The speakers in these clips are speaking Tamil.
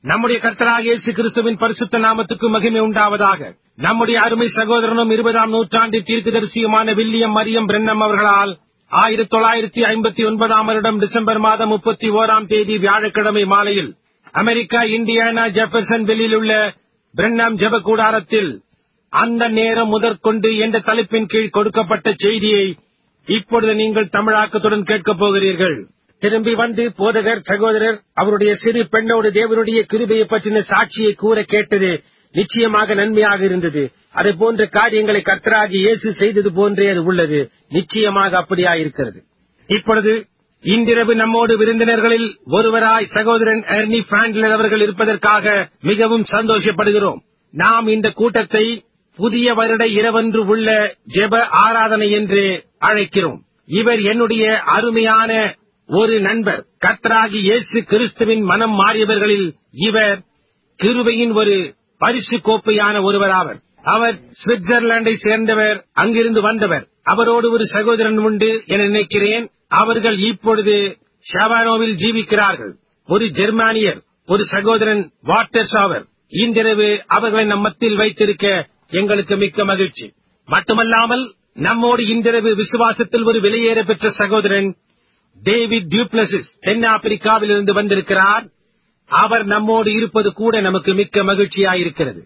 நம்முடைய கர்த்தராக இயேசு கிறிஸ்துவின் பரிசுத்த நாமத்துக்கு மகிமை உண்டாவதாக நம்முடைய அருமை சகோதரனும் இருபதாம் நூற்றாண்டு தீர்க்கதரிசியுமான வில்லியம் மரியம் பிரென்னம் அவர்களால் ஆயிரத்தி தொள்ளாயிரத்தி ஐம்பத்தி ஒன்பதாம் வருடம் டிசம்பர் மாதம் முப்பத்தி ஓராம் தேதி வியாழக்கிழமை மாலையில் அமெரிக்கா இந்தியானா ஜெபர்சன் வெளியில் உள்ள பிரென்னாம் ஜெப கூடாரத்தில் அந்த நேரம் முதற்கொண்டு என்ற தலைப்பின் கீழ் கொடுக்கப்பட்ட செய்தியை இப்பொழுது நீங்கள் தமிழாக்கத்துடன் கேட்கப் போகிறீர்கள் திரும்பி வந்து போதகர் சகோதரர் அவருடைய சிறு பெண்ணோடு தேவனுடைய கிருபையை பற்றின சாட்சியை கூற கேட்டது நிச்சயமாக நன்மையாக இருந்தது அதை போன்ற காரியங்களை கர்த்தராகி இயேசு செய்தது போன்றே அது உள்ளது நிச்சயமாக அப்படியாயிருக்கிறது இப்பொழுது இன்றிரவு நம்மோடு விருந்தினர்களில் ஒருவராய் சகோதரன் எர்னி பிராண்ட்லர் அவர்கள் இருப்பதற்காக மிகவும் சந்தோஷப்படுகிறோம் நாம் இந்த கூட்டத்தை புதிய வருட இரவன்று உள்ள ஜெப ஆராதனை என்று அழைக்கிறோம் இவர் என்னுடைய அருமையான ஒரு நண்பர் கர்த்தராகி இயேசு கிறிஸ்துவின் மனம் மாறியவர்களில் இவர் கிருபையின் ஒரு பரிசு கோப்பையான ஒருவராவர் அவர் சுவிட்சர்லாண்டை சேர்ந்தவர் அங்கிருந்து வந்தவர் அவரோடு ஒரு சகோதரன் உண்டு என நினைக்கிறேன் அவர்கள் இப்பொழுது ஷவானோவில் ஜீவிக்கிறார்கள் ஒரு ஜெர்மானியர் ஒரு சகோதரன் வாட்டர்ஸ் அவர் இன்றிரவு அவர்களை நம் மத்தியில் வைத்திருக்க எங்களுக்கு மிக்க மகிழ்ச்சி மட்டுமல்லாமல் நம்மோடு இன்றிரவு விசுவாசத்தில் ஒரு வெளியேற பெற்ற சகோதரன் டேவிட் டியூப்ளசிஸ் தென்னாப்பிரிக்காவில் இருந்து வந்திருக்கிறார் அவர் நம்மோடு இருப்பது கூட நமக்கு மிக்க மகிழ்ச்சியாயிருக்கிறது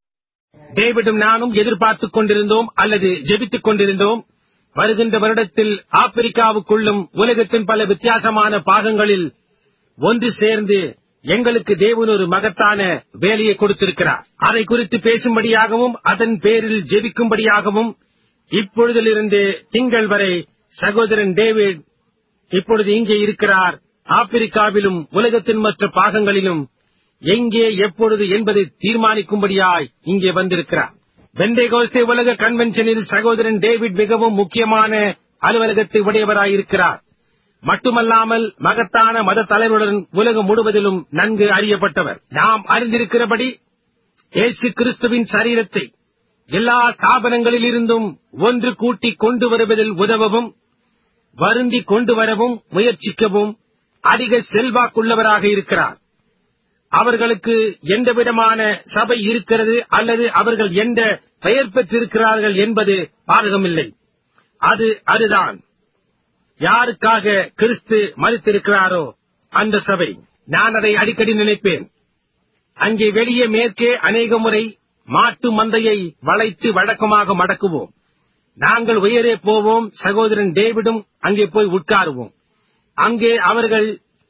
டேவிடும் நானும் எதிர்பார்த்துக் கொண்டிருந்தோம் அல்லது ஜெபித்துக் கொண்டிருந்தோம் வருகின்ற வருடத்தில் ஆப்பிரிக்காவுக்குள்ளும் உலகத்தின் பல வித்தியாசமான பாகங்களில் ஒன்று சேர்ந்து எங்களுக்கு தேவன் ஒரு மகத்தான வேலையை கொடுத்திருக்கிறார் அதை குறித்து பேசும்படியாகவும் அதன் பேரில் ஜெபிக்கும்படியாகவும் இப்பொழுதிலிருந்து திங்கள் வரை சகோதரன் டேவிட் இப்பொழுது இங்கே இருக்கிறார் ஆப்பிரிக்காவிலும் உலகத்தின் மற்ற பாகங்களிலும் எங்கே எப்பொழுது என்பதை தீர்மானிக்கும்படியாய் இங்கே வந்திருக்கிறார் பெந்தேகோஸ்தே உலக கன்வென்ஷனில் சகோதரன் டேவிட் மிகவும் முக்கியமான அலுவலகத்தை உடையவராயிருக்கிறார் மட்டுமல்லாமல் மகத்தான மத தலைவருடன் உலகம் முழுவதிலும் நன்கு அறியப்பட்டவர் நாம் அறிந்திருக்கிறபடி இயேசு கிறிஸ்துவின் சரீரத்தை எல்லா ஸ்தாபனங்களிலிருந்தும் ஒன்று கூட்டி கொண்டு வருவதில் உதவவும் வருந்தி கொண்டு வரவும் முயற்சிக்கவும் அதிக செல்வாக்குள்ளவராக இருக்கிறார் அவர்களுக்கு எந்த விதமான சபை இருக்கிறது அல்லது அவர்கள் எந்த பெயர் பெற்றிருக்கிறார்கள் என்பது பாதகமில்லை அது அதுதான் யாருக்காக கிறிஸ்து மறுத்திருக்கிறாரோ அந்த சபை நான் அதை அடிக்கடி நினைப்பேன் அங்கே வெளியே மேற்கே அநேக முறை மாட்டு மந்தையை வளைத்து வழக்கமாக மடக்குவோம் நாங்கள் உயரே போவோம் சகோதரன் டேவிடும் அங்கே போய் உட்காருவோம் அங்கே அவர்கள்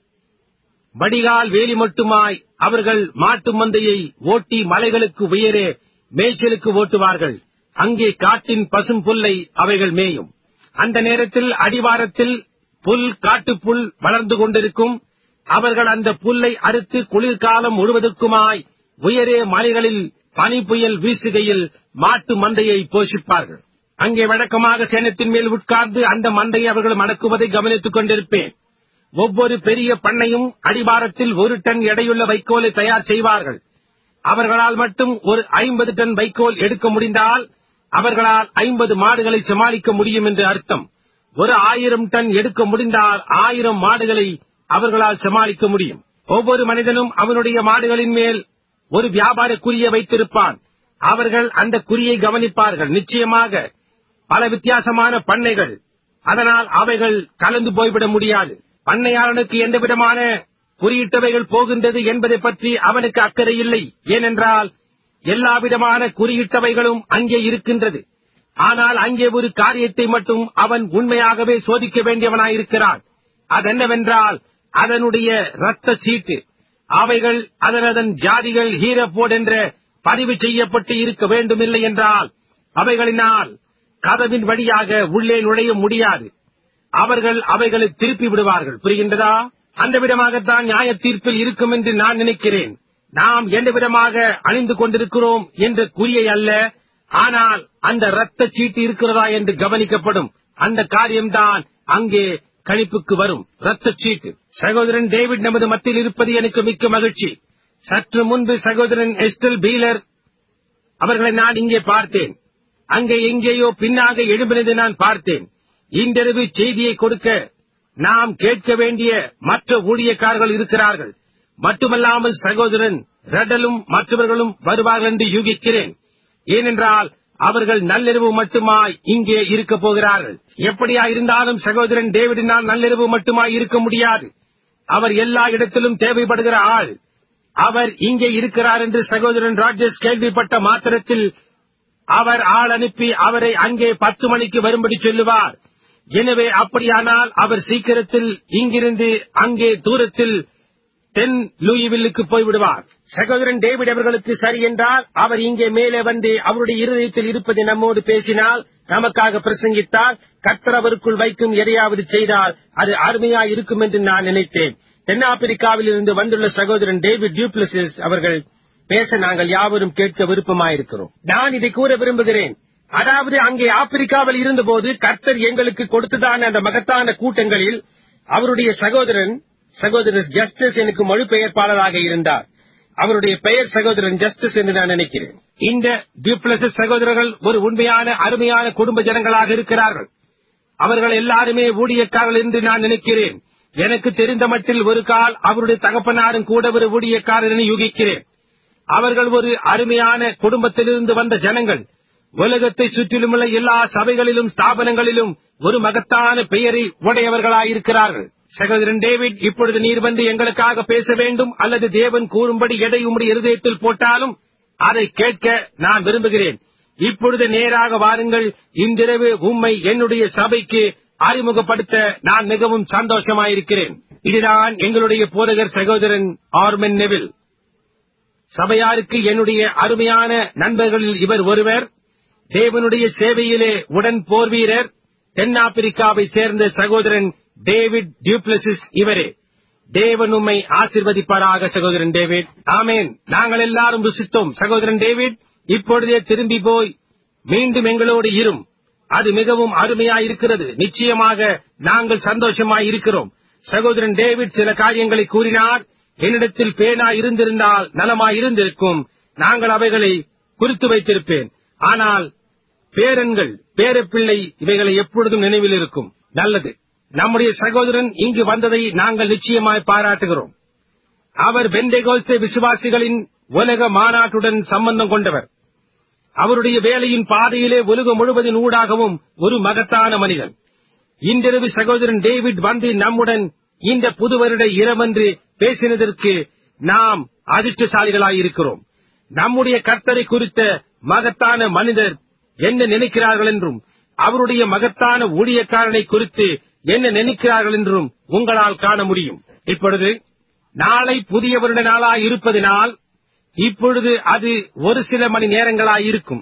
வடிகால் வேலி மட்டுமாய் அவர்கள் மாட்டு மந்தையை ஓட்டி மலைகளுக்கு உயரே மேய்ச்சலுக்கு ஓட்டுவார்கள் அங்கே காட்டின் பசும் புல்லை அவைகள் மேயும் அந்த நேரத்தில் அடிவாரத்தில் புல் காட்டுப்புல் வளர்ந்து கொண்டிருக்கும் அவர்கள் அந்த புல்லை அறுத்து குளிர்காலம் முழுவதற்குமாய் உயரே மலைகளில் பனி புயல் வீசுகையில் மாட்டு மந்தையை போஷிப்பார்கள் அங்கே வழக்கமாக சேனத்தின் மேல் உட்கார்ந்து அந்த மந்தையை அவர்கள் மடக்குவதை கவனித்துக் கொண்டிருப்பேன் ஒவ்வொரு பெரிய பண்ணையும் அடிவாரத்தில் ஒரு டன் எடையுள்ள வைக்கோலை தயார் செய்வார்கள் அவர்களால் மட்டும் ஒரு ஐம்பது டன் வைக்கோல் எடுக்க முடிந்தால் அவர்களால் ஐம்பது மாடுகளை சமாளிக்க முடியும் என்று அர்த்தம் ஒரு ஆயிரம் டன் எடுக்க முடிந்தால் ஆயிரம் மாடுகளை அவர்களால் சமாளிக்க முடியும் ஒவ்வொரு மனிதனும் அவனுடைய மாடுகளின் மேல் ஒரு வியாபார குறியை வைத்திருப்பான் அவர்கள் அந்த குறியை கவனிப்பார்கள் நிச்சயமாக பல வித்தியாசமான பண்ணைகள் அதனால் அவைகள் கலந்து போய்விட முடியாது பண்ணையாளனுக்கு எந்த விதமான குறியிட்டவைகள் போகின்றது என்பதை பற்றி அவனுக்கு அக்கறை இல்லை ஏனென்றால் எல்லா விதமான குறியிட்டவைகளும் அங்கே இருக்கின்றது ஆனால் அங்கே ஒரு காரியத்தை மட்டும் அவன் உண்மையாகவே சோதிக்க வேண்டியவனாயிருக்கிறான் அதென்னவென்றால் அதனுடைய இரத்த சீட்டு அவைகள் அதனதன் ஜாதிகள் ஹீரப்போட் என்ற பதிவு செய்யப்பட்டு இருக்க வேண்டுமில்லை என்றால் அவைகளினால் கதவின் வழியாக உள்ளே நுழைய முடியாது அவர்கள் அவைகளை திருப்பி விடுவார்கள் புரிகின்றதா அந்த விதமாகத்தான் நியாய தீர்ப்பில் இருக்கும் என்று நான் நினைக்கிறேன் நாம் எந்த விதமாக அணிந்து கொண்டிருக்கிறோம் என்ற குறியை அல்ல ஆனால் அந்த இரத்த சீட்டு இருக்கிறதா என்று கவனிக்கப்படும் அந்த காரியம்தான் அங்கே கணிப்புக்கு வரும் இரத்த சீட்டு சகோதரன் டேவிட் நமது மத்தியில் இருப்பது எனக்கு மிக்க மகிழ்ச்சி சற்று முன்பு சகோதரன் எஸ்டல் பீலர் அவர்களை நான் இங்கே பார்த்தேன் அங்கே எங்கேயோ பின்னாக எழும்பினதை நான் பார்த்தேன் இன்றிரவு செய்தியை கொடுக்க நாம் கேட்க வேண்டிய மற்ற ஊழியக்காரர்கள் இருக்கிறார்கள் மட்டுமல்லாமல் சகோதரன் ரெடலும் மற்றவர்களும் வருவார்கள் என்று யூகிக்கிறேன் ஏனென்றால் அவர்கள் நள்ளிரவு மட்டுமாய் இங்கே இருக்க போகிறார்கள் எப்படியா இருந்தாலும் சகோதரன் டேவிடினால் நள்ளிரவு மட்டுமாய் இருக்க முடியாது அவர் எல்லா இடத்திலும் தேவைப்படுகிற ஆள் அவர் இங்கே இருக்கிறார் என்று சகோதரன் ராஜேஷ் கேள்விப்பட்ட மாத்திரத்தில் அவர் ஆள் அனுப்பி அவரை அங்கே பத்து மணிக்கு வரும்படி சொல்லுவார் எனவே அப்படியானால் அவர் சீக்கிரத்தில் இங்கிருந்து அங்கே தூரத்தில் தென் லூயிவில்லுக்கு போய்விடுவார் சகோதரன் டேவிட் அவர்களுக்கு சரி என்றால் அவர் இங்கே மேலே வந்து அவருடைய இருதயத்தில் இருப்பதை நம்மோடு பேசினால் நமக்காக பிரசங்கித்தால் கர்த்தர் அவருக்குள் வைக்கும் எதையாவது செய்தால் அது அருமையா இருக்கும் என்று நான் நினைத்தேன் தென்னாப்பிரிக்காவில் இருந்து வந்துள்ள சகோதரன் டேவிட் டியூப்ளசிஸ் அவர்கள் பேச நாங்கள் யாவரும் கேட்க விருப்பமாயிருக்கிறோம் நான் இதை கூற விரும்புகிறேன் அதாவது அங்கே ஆப்பிரிக்காவில் இருந்தபோது கர்த்தர் எங்களுக்கு கொடுத்ததான அந்த மகத்தான கூட்டங்களில் அவருடைய சகோதரன் சகோதரர் ஜஸ்டிஸ் எனக்கு மொழிபெயர்ப்பாளராக இருந்தார் அவருடைய பெயர் சகோதரன் ஜஸ்டிஸ் என்று நான் நினைக்கிறேன் இந்த டியூப்ளசிஸ் சகோதரர்கள் ஒரு உண்மையான அருமையான குடும்ப ஜனங்களாக இருக்கிறார்கள் அவர்கள் எல்லாருமே ஊழியக்காரர்கள் என்று நான் நினைக்கிறேன் எனக்கு தெரிந்த மட்டில் ஒரு கால் அவருடைய தகப்பனாரும் கூட ஒரு ஊழியக்காரர் என யூகிக்கிறேன் அவர்கள் ஒரு அருமையான குடும்பத்திலிருந்து வந்த ஜனங்கள் உலகத்தை சுற்றிலுமுள்ள எல்லா சபைகளிலும் ஸ்தாபனங்களிலும் ஒரு மகத்தான பெயரை உடையவர்களாயிருக்கிறார்கள் சகோதரன் டேவிட் இப்பொழுது நீர் வந்து எங்களுக்காக பேச வேண்டும் அல்லது தேவன் கூறும்படி எடை உம்முடைய இருதயத்தில் போட்டாலும் அதை கேட்க நான் விரும்புகிறேன் இப்பொழுது நேராக வாருங்கள் இன்றிரவு உம்மை என்னுடைய சபைக்கு அறிமுகப்படுத்த நான் மிகவும் சந்தோஷமாயிருக்கிறேன் இதுதான் எங்களுடைய போதகர் சகோதரன் ஆர்மென் நெவில் சபையாருக்கு என்னுடைய அருமையான நண்பர்களில் இவர் ஒருவர் தேவனுடைய சேவையிலே உடன் போர்வீரர் தென்னாப்பிரிக்காவை சேர்ந்த சகோதரன் டேவிட் டியூப்ளசிஸ் இவரே தேவன் உம்மை ஆசிர்வதிப்பாராக சகோதரன் டேவிட் ஆமேன் நாங்கள் எல்லாரும் ருசித்தோம் சகோதரன் டேவிட் இப்பொழுதே திரும்பி போய் மீண்டும் எங்களோடு இரும் அது மிகவும் அருமையாயிருக்கிறது நிச்சயமாக நாங்கள் சந்தோஷமாயிருக்கிறோம் சகோதரன் டேவிட் சில காரியங்களை கூறினார் என்னிடத்தில் பேனா இருந்திருந்தால் நலமாயிருந்திருக்கும் நாங்கள் அவைகளை குறித்து வைத்திருப்பேன் ஆனால் பேரன்கள் பேரப்பிள்ளை இவைகளை எப்பொழுதும் நினைவில் இருக்கும் நல்லது நம்முடைய சகோதரன் இங்கு வந்ததை நாங்கள் நிச்சயமாய் பாராட்டுகிறோம் அவர் பெண்டேகோஸ்தே விசுவாசிகளின் உலக மாநாட்டுடன் சம்பந்தம் கொண்டவர் அவருடைய வேலையின் பாதையிலே உலகம் முழுவதின் ஊடாகவும் ஒரு மகத்தான மனிதன் இன்றிரவு சகோதரன் டேவிட் வந்து நம்முடன் இந்த புது வருட இரவன்று பேசினதற்கு நாம் அதிர்ஷ்டசாலிகளாயிருக்கிறோம் நம்முடைய கர்த்தரை குறித்த மகத்தான மனிதர் என்ன நினைக்கிறார்கள் என்றும் அவருடைய மகத்தான ஊழியக்காரனை குறித்து என்ன நினைக்கிறார்கள் என்றும் உங்களால் காண முடியும் இப்பொழுது நாளை புதிய வருட நாளாய் இருப்பதினால் இப்பொழுது அது ஒரு சில மணி நேரங்களாயிருக்கும்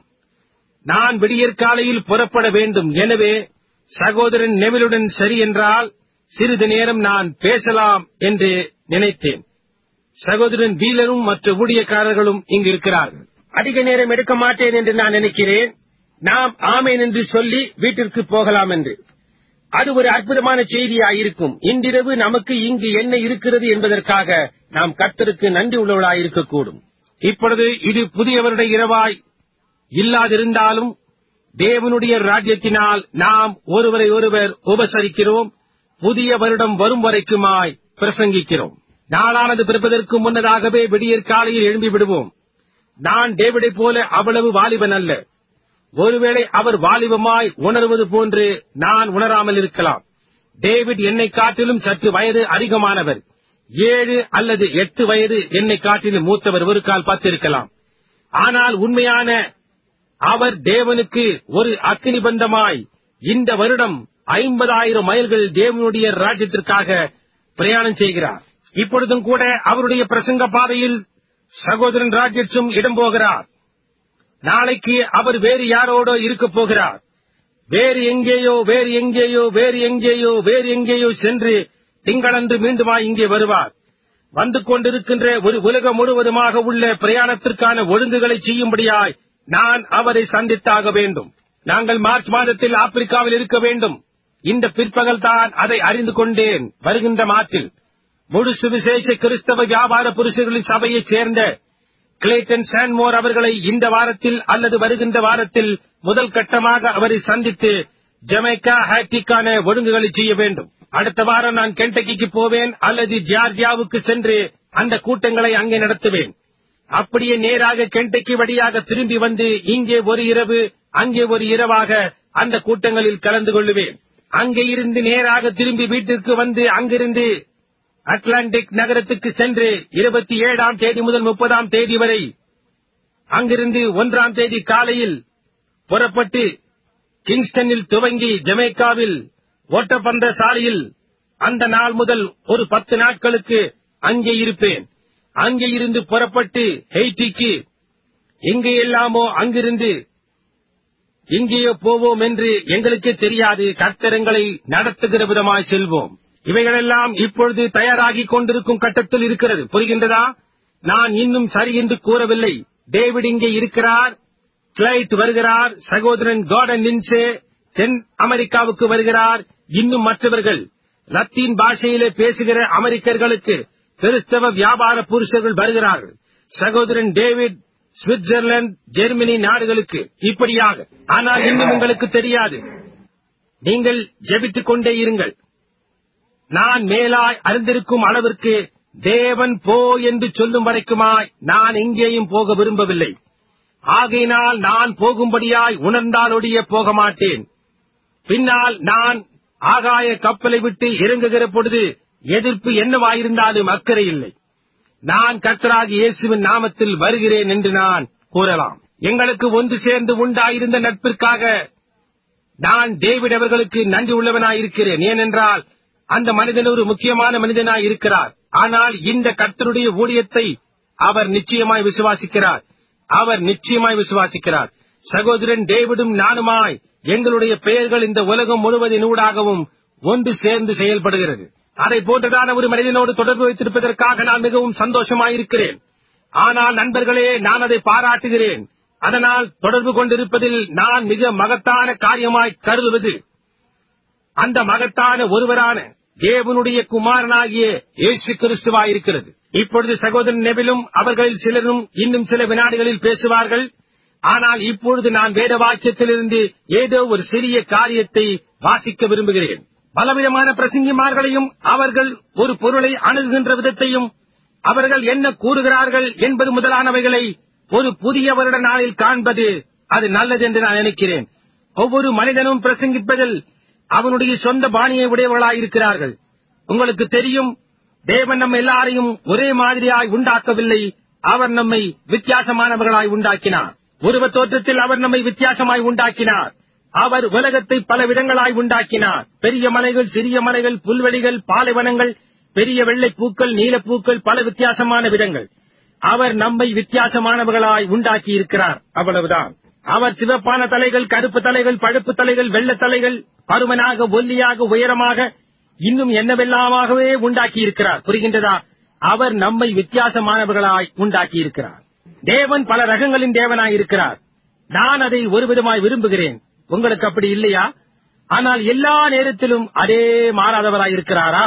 நான் விடியற்காலையில் புறப்பட வேண்டும் எனவே சகோதரன் நெவிலுடன் சரி என்றால் சிறிது நேரம் நான் பேசலாம் என்று நினைத்தேன் சகோதரன் வீலரும் மற்ற ஊழியக்காரர்களும் இங்கு இருக்கிறார்கள் அதிக நேரம் எடுக்க மாட்டேன் என்று நான் நினைக்கிறேன் நாம் ஆமேன் என்று சொல்லி வீட்டிற்கு போகலாம் என்று அது ஒரு அற்புதமான செய்தியாயிருக்கும் இன்றிரவு நமக்கு இங்கு என்ன இருக்கிறது என்பதற்காக நாம் கர்த்தருக்கு நன்றி உள்ளவர்களாயிருக்கக்கூடும் இப்பொழுது இது புதியவருடைய இரவாய் இல்லாதிருந்தாலும் தேவனுடைய ராஜ்யத்தினால் நாம் ஒருவரை ஒருவர் உபசரிக்கிறோம் புதிய வருடம் வரும் வரைக்குமாய் பிரசங்கிக்கிறோம் நாளானது பிறப்பதற்கு முன்னதாகவே விடியற் காலையில் எழும்பி விடுவோம் நான் டேவிடைப் போல அவ்வளவு வாலிபன் அல்ல ஒருவேளை அவர் வாலிபமாய் உணர்வது போன்று நான் உணராமல் இருக்கலாம் டேவிட் என்னை காட்டிலும் சற்று வயது அதிகமானவர் ஏழு அல்லது எட்டு வயது என்னை காட்டிலும் மூத்தவர் ஒரு கால் பத்திருக்கலாம் ஆனால் உண்மையான அவர் தேவனுக்கு ஒரு அக்கினி பந்தமாய் இந்த வருடம் ஐம்பதாயிரம் மைல்கள் தேவனுடைய ராஜ்யத்திற்காக பிரயாணம் செய்கிறார் இப்பொழுதும் கூட அவருடைய பிரசங்க பாதையில் சகோதரன் ராஜ்யற்றும் இடம் போகிறார் நாளைக்கு அவர் வேறு யாரோடோ இருக்கப் போகிறார் வேறு எங்கேயோ வேறு எங்கேயோ வேறு எங்கேயோ வேறு எங்கேயோ சென்று திங்களன்று மீண்டுமா இங்கே வருவார் வந்து கொண்டிருக்கின்ற ஒரு உலகம் முழுவதுமாக உள்ள பிரயாணத்திற்கான ஒழுங்குகளை செய்யும்படியாய் நான் அவரை சந்தித்தாக வேண்டும் நாங்கள் மார்ச் மாதத்தில் ஆப்பிரிக்காவில் இருக்க வேண்டும் இந்த பிற்பகல் தான் அதை அறிந்து கொண்டேன் வருகின்ற மார்ச்சில் முழு சுவிசேஷ கிறிஸ்தவ வியாபார புருஷர்களின் சபையைச் சேர்ந்த கிளேட்டன் சான்மோர் அவர்களை இந்த வாரத்தில் அல்லது வருகின்ற வாரத்தில் முதல் கட்டமாக அவரை சந்தித்து ஜமைக்கா ஹேட்டிக்கான ஒழுங்குகளை செய்ய வேண்டும் அடுத்த வாரம் நான் கென்டக்கிக்கு போவேன் அல்லது ஜார்ஜியாவுக்கு சென்று அந்த கூட்டங்களை அங்கே நடத்துவேன் அப்படியே நேராக கெண்டக்கி வழியாக திரும்பி வந்து இங்கே ஒரு இரவு அங்கே ஒரு இரவாக அந்த கூட்டங்களில் கலந்து கொள்ளுவேன் அங்கே இருந்து நேராக திரும்பி வீட்டிற்கு வந்து அங்கிருந்து அட்லாண்டிக் நகரத்துக்கு சென்று இருபத்தி ஏழாம் தேதி முதல் முப்பதாம் தேதி வரை அங்கிருந்து ஒன்றாம் தேதி காலையில் புறப்பட்டு கிங்ஸ்டனில் துவங்கி ஜமைக்காவில் ஓட்டப்பந்த சாலையில் அந்த நாள் முதல் ஒரு பத்து நாட்களுக்கு அங்கே இருப்பேன் அங்கே இருந்து புறப்பட்டு ஹெய்டிக்கு எங்கே எல்லாமோ அங்கிருந்து எங்கேயோ போவோம் என்று எங்களுக்கே தெரியாது கர்த்தரங்களை நடத்துகிற விதமாய் செல்வோம் இவைகளெல்லாம் இப்பொழுது தயாராகிக் கொண்டிருக்கும் கட்டத்தில் இருக்கிறது புரிகின்றதா நான் இன்னும் சரி என்று கூறவில்லை டேவிட் இங்கே இருக்கிறார் கிளைட் வருகிறார் சகோதரன் கார்டன் லின்சே தென் அமெரிக்காவுக்கு வருகிறார் இன்னும் மற்றவர்கள் லத்தீன் பாஷையிலே பேசுகிற அமெரிக்கர்களுக்கு கிறிஸ்தவ வியாபார புருஷர்கள் வருகிறார்கள் சகோதரன் டேவிட் சுவிட்சர்லாந்து ஜெர்மனி நாடுகளுக்கு இப்படியாக ஆனால் இன்னும் உங்களுக்கு தெரியாது நீங்கள் ஜெபித்துக் கொண்டே இருங்கள் நான் மேலாய் அறிந்திருக்கும் அளவிற்கு தேவன் போ என்று சொல்லும் வரைக்குமாய் நான் எங்கேயும் போக விரும்பவில்லை ஆகையினால் நான் போகும்படியாய் உணர்ந்தாலொழிய போக மாட்டேன் பின்னால் நான் ஆகாய கப்பலை விட்டு இறங்குகிற பொழுது எதிர்ப்பு என்னவாயிருந்தாலும் அக்கறை இல்லை நான் கர்த்தராகி இயேசுவின் நாமத்தில் வருகிறேன் என்று நான் கூறலாம் எங்களுக்கு ஒன்று சேர்ந்து உண்டாயிருந்த நட்பிற்காக நான் டேவிட் அவர்களுக்கு நன்றி உள்ளவனாயிருக்கிறேன் ஏனென்றால் அந்த மனிதன் ஒரு முக்கியமான மனிதனாய் இருக்கிறார் ஆனால் இந்த கர்த்தருடைய ஊழியத்தை அவர் நிச்சயமாய் விசுவாசிக்கிறார் அவர் நிச்சயமாய் விசுவாசிக்கிறார் சகோதரன் டேவிடும் நானுமாய் எங்களுடைய பெயர்கள் இந்த உலகம் முழுவதினூடாகவும் ஒன்று சேர்ந்து செயல்படுகிறது அதை போன்றதான ஒரு மனிதனோடு தொடர்பு வைத்திருப்பதற்காக நான் மிகவும் சந்தோஷமாயிருக்கிறேன் ஆனால் நண்பர்களே நான் அதை பாராட்டுகிறேன் அதனால் தொடர்பு கொண்டிருப்பதில் நான் மிக மகத்தான காரியமாய் கருதுவது அந்த மகத்தான ஒருவரான தேவனுடைய குமாரனாகிய இயேசு கிறிஸ்துவாயிருக்கிறது இப்பொழுது சகோதரன் நெபிலும் அவர்களில் சிலரும் இன்னும் சில வினாடிகளில் பேசுவார்கள் ஆனால் இப்பொழுது நான் வேத வாக்கியத்திலிருந்து ஏதோ ஒரு சிறிய காரியத்தை வாசிக்க விரும்புகிறேன் பலவிதமான பிரசங்கிமார்களையும் அவர்கள் ஒரு பொருளை அணுகுகின்ற விதத்தையும் அவர்கள் என்ன கூறுகிறார்கள் என்பது முதலானவைகளை ஒரு புதிய வருட நாளில் காண்பது அது நல்லது என்று நான் நினைக்கிறேன் ஒவ்வொரு மனிதனும் பிரசங்கிப்பதில் அவனுடைய சொந்த பாணியை உடையவர்களாயிருக்கிறார்கள் உங்களுக்கு தெரியும் தேவன் நம்ம எல்லாரையும் ஒரே மாதிரியாய் உண்டாக்கவில்லை அவர் நம்மை வித்தியாசமானவர்களாய் உண்டாக்கினார் உருவ தோற்றத்தில் அவர் நம்மை வித்தியாசமாய் உண்டாக்கினார் அவர் உலகத்தை பல விதங்களாய் உண்டாக்கினார் பெரிய மலைகள் சிறிய மலைகள் புல்வெளிகள் பாலைவனங்கள் பெரிய வெள்ளை பூக்கள் நீலப்பூக்கள் பல வித்தியாசமான விதங்கள் அவர் நம்மை வித்தியாசமானவர்களாய் உண்டாக்கி இருக்கிறார் அவ்வளவுதான் அவர் சிவப்பான தலைகள் கருப்பு தலைகள் பழுப்பு தலைகள் வெள்ள தலைகள் பருமனாக ஒல்லியாக உயரமாக இன்னும் என்னவெல்லாமாகவே உண்டாக்கி இருக்கிறார் புரிகின்றதா அவர் நம்மை வித்தியாசமானவர்களாய் உண்டாக்கி இருக்கிறார் தேவன் பல ரகங்களின் தேவனாய் இருக்கிறார் நான் அதை ஒரு விதமாய் விரும்புகிறேன் உங்களுக்கு அப்படி இல்லையா ஆனால் எல்லா நேரத்திலும் அதே மாறாதவராய் இருக்கிறாரா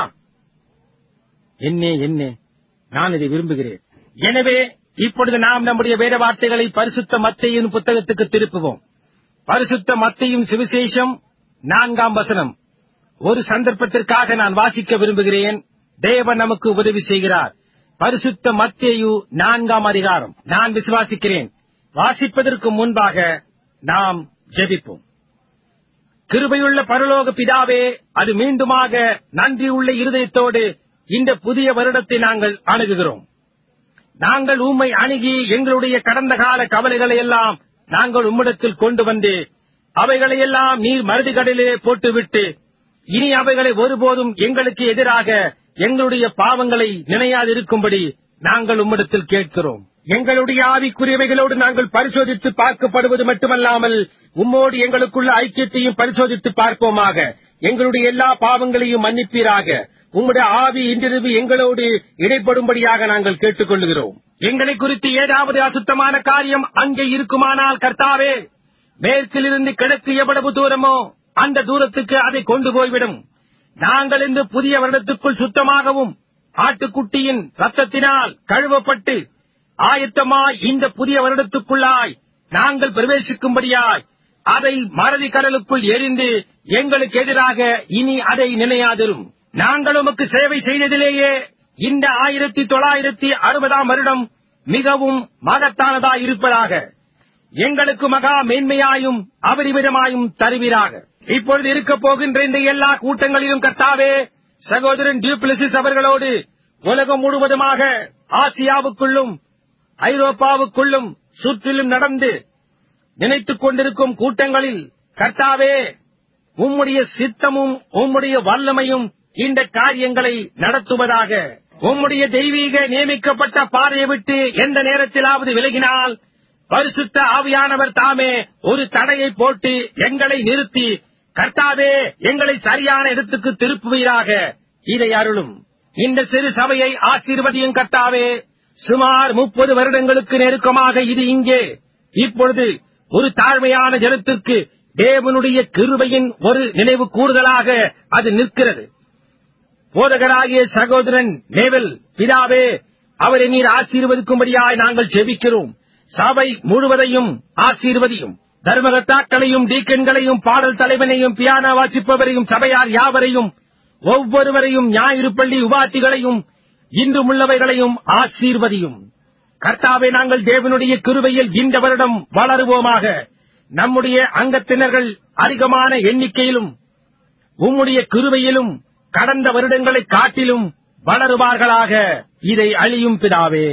என்னே என்னே நான் இதை விரும்புகிறேன் எனவே இப்பொழுது நாம் நம்முடைய வேத வார்த்தைகளை பரிசுத்த மத்தையின் புத்தகத்துக்கு திருப்புவோம் பரிசுத்த மத்தையும் சுவிசேஷம் நான்காம் வசனம் ஒரு சந்தர்ப்பத்திற்காக நான் வாசிக்க விரும்புகிறேன் தேவன் நமக்கு உதவி செய்கிறார் பரிசுத்த மத்தேயு நான்காம் அதிகாரம் நான் விசுவாசிக்கிறேன் வாசிப்பதற்கு முன்பாக நாம் ஜெபிப்போம் கிருபையுள்ள பரலோக பிதாவே அது மீண்டுமாக நன்றியுள்ள இருதயத்தோடு இந்த புதிய வருடத்தை நாங்கள் அணுகுகிறோம் நாங்கள் உம்மை அணுகி எங்களுடைய கடந்த கால கவலைகளை எல்லாம் நாங்கள் உம்மிடத்தில் கொண்டு வந்து அவைகளை எல்லாம் நீர் மருதிகடலே போட்டுவிட்டு இனி அவைகளை ஒருபோதும் எங்களுக்கு எதிராக எங்களுடைய பாவங்களை நினையாதிருக்கும்படி நாங்கள் உம்மிடத்தில் கேட்கிறோம் எங்களுடைய ஆவிக்குரியவைகளோடு நாங்கள் பரிசோதித்து பார்க்கப்படுவது மட்டுமல்லாமல் உம்மோடு எங்களுக்குள்ள ஐக்கியத்தையும் பரிசோதித்து பார்ப்போமாக எங்களுடைய எல்லா பாவங்களையும் மன்னிப்பீராக உம்முடைய ஆவி இன்றிரவு எங்களோடு இடைப்படும்படியாக நாங்கள் கேட்டுக்கொள்கிறோம் எங்களை குறித்து ஏதாவது அசுத்தமான காரியம் அங்கே இருக்குமானால் கர்த்தாவே மேற்கிலிருந்து கிழக்கு எவ்வளவு தூரமோ அந்த தூரத்துக்கு அதை கொண்டு போய்விடும் நாங்கள் இந்த புதிய வருடத்துக்குள் சுத்தமாகவும் ஆட்டுக்குட்டியின் ரத்தத்தினால் கழுவப்பட்டு ஆயத்தமாய் இந்த புதிய வருடத்துக்குள்ளாய் நாங்கள் பிரவேசிக்கும்படியாய் அதை மறதி கடலுக்குள் எரிந்து எங்களுக்கு எதிராக இனி அதை நினையாதிரும் நாங்கள் உமக்கு சேவை செய்ததிலேயே இந்த ஆயிரத்தி தொள்ளாயிரத்தி அறுபதாம் வருடம் மிகவும் மகத்தானதாய் இருப்பதாக எங்களுக்கு மகா மேன்மையாயும் அபரிமிதமாயும் தருவீராக இப்பொழுது இருக்கப் போகின்ற இந்த எல்லா கூட்டங்களிலும் கர்த்தாவே சகோதரன் டியூப்ளிசிஸ் அவர்களோடு உலகம் முழுவதுமாக ஆசியாவுக்குள்ளும் ஐரோப்பாவுக்குள்ளும் சுற்றிலும் நடந்து நினைத்துக் கொண்டிருக்கும் கூட்டங்களில் கர்த்தாவே உம்முடைய சித்தமும் உம்முடைய வல்லமையும் இந்த காரியங்களை நடத்துவதாக உம்முடைய தெய்வீக நியமிக்கப்பட்ட பாதையை விட்டு எந்த நேரத்திலாவது விலகினால் பரிசுத்த ஆவியானவர் தாமே ஒரு தடையை போட்டு எங்களை நிறுத்தி கர்த்தாவே எங்களை சரியான இடத்துக்கு திருப்புவீராக இதை அருளும் இந்த சிறு சபையை ஆசீர்வதியும் கர்த்தாவே சுமார் முப்பது வருடங்களுக்கு நெருக்கமாக இது இங்கே இப்பொழுது ஒரு தாழ்மையான ஜனத்திற்கு தேவனுடைய கிருபையின் ஒரு நினைவு கூடுதலாக அது நிற்கிறது போதகராகிய சகோதரன் நேவல் பிதாவே அவரை நீர் ஆசீர்வதிக்கும்படியாய் நாங்கள் ஜெபிக்கிறோம் சபை முழுவதையும் ஆசீர்வதியும் தர்மகத்தாக்களையும் டீக்கன்களையும் பாடல் தலைவனையும் பியானோ வாசிப்பவரையும் சபையார் யாவரையும் ஒவ்வொருவரையும் ஞாயிறு பள்ளி உபாத்திகளையும் இன்றும் உள்ளவைகளையும் ஆசீர்வதியும் கர்த்தாவே நாங்கள் தேவனுடைய கிருபையில் இந்த வருடம் வளருவோமாக நம்முடைய அங்கத்தினர்கள் அதிகமான எண்ணிக்கையிலும் உம்முடைய கிருபையிலும் கடந்த வருடங்களை காட்டிலும் வளருவார்களாக இதை அழியும் பிதாவே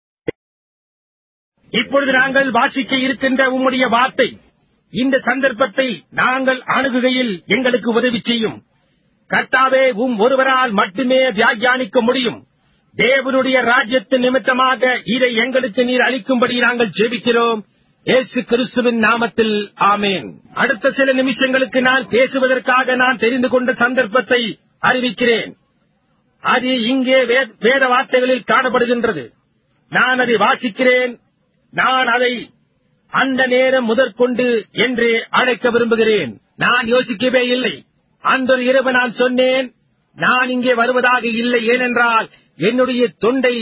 இப்பொழுது நாங்கள் வாசிக்க இருக்கின்ற உம்முடைய வார்த்தை இந்த சந்தர்ப்பத்தை நாங்கள் அணுகுகையில் எங்களுக்கு உதவி செய்யும் கர்த்தாவே உம் ஒருவரால் மட்டுமே வியாக்கியானிக்க முடியும் தேவனுடைய ராஜ்யத்தின் நிமித்தமாக இதை எங்களுக்கு நீர் அளிக்கும்படி நாங்கள் ஜெபிக்கிறோம் இயேசு கிறிஸ்துவின் நாமத்தில் ஆமேன் அடுத்த சில நிமிஷங்களுக்கு நான் பேசுவதற்காக நான் தெரிந்து கொண்ட சந்தர்ப்பத்தை அறிவிக்கிறேன் அது இங்கே வே- வேத வார்த்தைகளில் காணப்படுகின்றது நான் அதை வாசிக்கிறேன் நான் அதை அந்த நேரம் முதற்கொண்டு என்று அழைக்க விரும்புகிறேன் நான் யோசிக்கவே இல்லை அந்த இரவு நான் சொன்னேன் நான் இங்கே வருவதாக இல்லை ஏனென்றால் என்னுடைய தொண்டை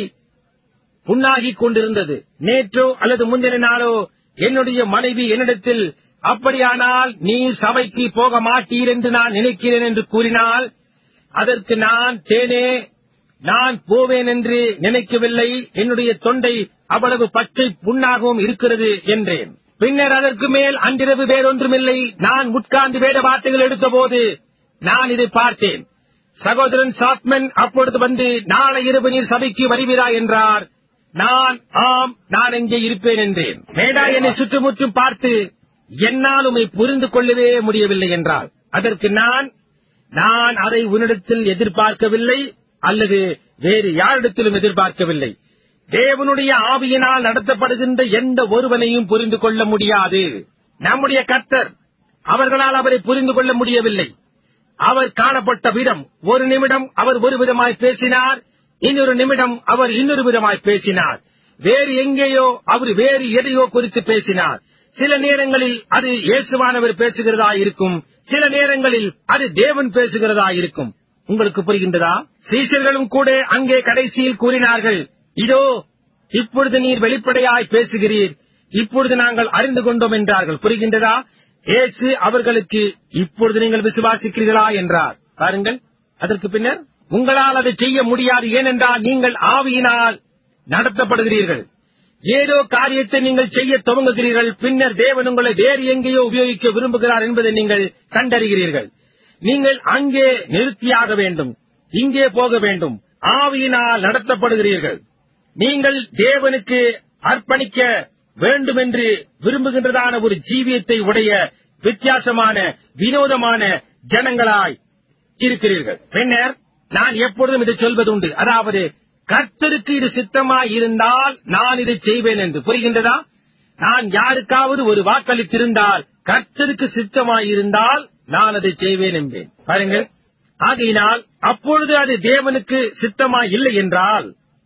புண்ணாகிக் கொண்டிருந்தது நேற்றோ அல்லது முந்தின நாளோ என்னுடைய மனைவி என்னிடத்தில் அப்படியானால் நீ சபைக்கு போக மாட்டீர் என்று நான் நினைக்கிறேன் என்று கூறினால் அதற்கு நான் தேனே நான் போவேன் என்று நினைக்கவில்லை என்னுடைய தொண்டை அவ்வளவு பச்சை புண்ணாகவும் இருக்கிறது என்றேன் பின்னர் அதற்கு மேல் அன்றிரவு வேறொன்றுமில்லை நான் உட்கார்ந்து வேத வார்த்தைகள் எடுத்தபோது நான் இதை பார்த்தேன் சகோதரன் சாத்மன் அப்பொழுது வந்து நாளை இரவு நீர் சபைக்கு வருவீரா என்றார் நான் ஆம் நான் இங்கே இருப்பேன் என்றேன் மேடா என்னை சுற்றுமுற்றும் பார்த்து என்னால் உம்மை புரிந்து கொள்ளவே முடியவில்லை என்றார் அதற்கு நான் நான் அதை உன்னிடத்தில் எதிர்பார்க்கவில்லை அல்லது வேறு யாரிடத்திலும் எதிர்பார்க்கவில்லை தேவனுடைய ஆவியினால் நடத்தப்படுகின்ற எந்த ஒருவனையும் புரிந்து கொள்ள முடியாது நம்முடைய கர்த்தர் அவர்களால் அவரை புரிந்து கொள்ள முடியவில்லை அவர் காணப்பட்ட விதம் ஒரு நிமிடம் அவர் ஒரு விதமாய் பேசினார் இன்னொரு நிமிடம் அவர் இன்னொரு விதமாய் பேசினார் வேறு எங்கேயோ அவர் வேறு எதையோ குறித்து பேசினார் சில நேரங்களில் அது இயேசுவானவர் பேசுகிறதா இருக்கும் சில நேரங்களில் அது தேவன் பேசுகிறதா இருக்கும் உங்களுக்கு புரிகின்றதா சீசர்களும் கூட அங்கே கடைசியில் கூறினார்கள் இதோ இப்பொழுது நீர் வெளிப்படையாய் பேசுகிறீர் இப்பொழுது நாங்கள் அறிந்து கொண்டோம் என்றார்கள் புரிகின்றதா இயேசு அவர்களுக்கு இப்பொழுது நீங்கள் விசுவாசிக்கிறீர்களா என்றார் பாருங்கள் அதற்கு பின்னர் உங்களால் அதை செய்ய முடியாது ஏனென்றால் நீங்கள் ஆவியினால் நடத்தப்படுகிறீர்கள் ஏதோ காரியத்தை நீங்கள் செய்ய துவங்குகிறீர்கள் பின்னர் தேவன் உங்களை வேறு எங்கேயோ உபயோகிக்க விரும்புகிறார் என்பதை நீங்கள் கண்டறிகிறீர்கள் நீங்கள் அங்கே நிறுத்தியாக வேண்டும் இங்கே போக வேண்டும் ஆவியினால் நடத்தப்படுகிறீர்கள் நீங்கள் தேவனுக்கு அர்ப்பணிக்க வேண்டும் என்று விரும்புகின்றதான ஒரு ஜீவியத்தை உடைய வித்தியாசமான வினோதமான ஜனங்களாய் இருக்கிறீர்கள் பின்னர் நான் எப்பொழுதும் இதை சொல்வதுண்டு அதாவது கர்த்தருக்கு இது சித்தமாய் இருந்தால் நான் இதை செய்வேன் என்று புரிகின்றதா நான் யாருக்காவது ஒரு வாக்களித்திருந்தால் கர்த்தருக்கு சித்தமாய் இருந்தால் நான் அதை செய்வேன் என்பேன் பாருங்கள் ஆகையினால் அப்பொழுது அது தேவனுக்கு சித்தமாய் இல்லை என்றால்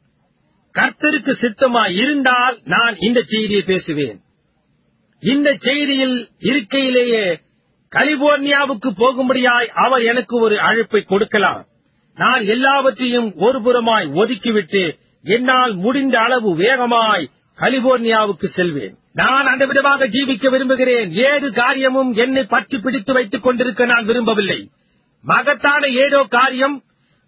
கர்த்தருக்கு சித்தமாய் இருந்தால் நான் இந்த செய்தியை பேசுவேன் இந்த செய்தியில் இருக்கையிலேயே கலிபோர்னியாவுக்கு போகும்படியாய் அவர் எனக்கு ஒரு அழைப்பை கொடுக்கலாம் நான் எல்லாவற்றையும் ஒருபுறமாய் ஒதுக்கிவிட்டு என்னால் முடிந்த அளவு வேகமாய் கலிபோர்னியாவுக்கு செல்வேன் நான் அந்த விதமாக ஜீவிக்க விரும்புகிறேன் ஏது காரியமும் என்னை பற்றி பிடித்து வைத்துக் கொண்டிருக்க நான் விரும்பவில்லை மகத்தான ஏதோ காரியம்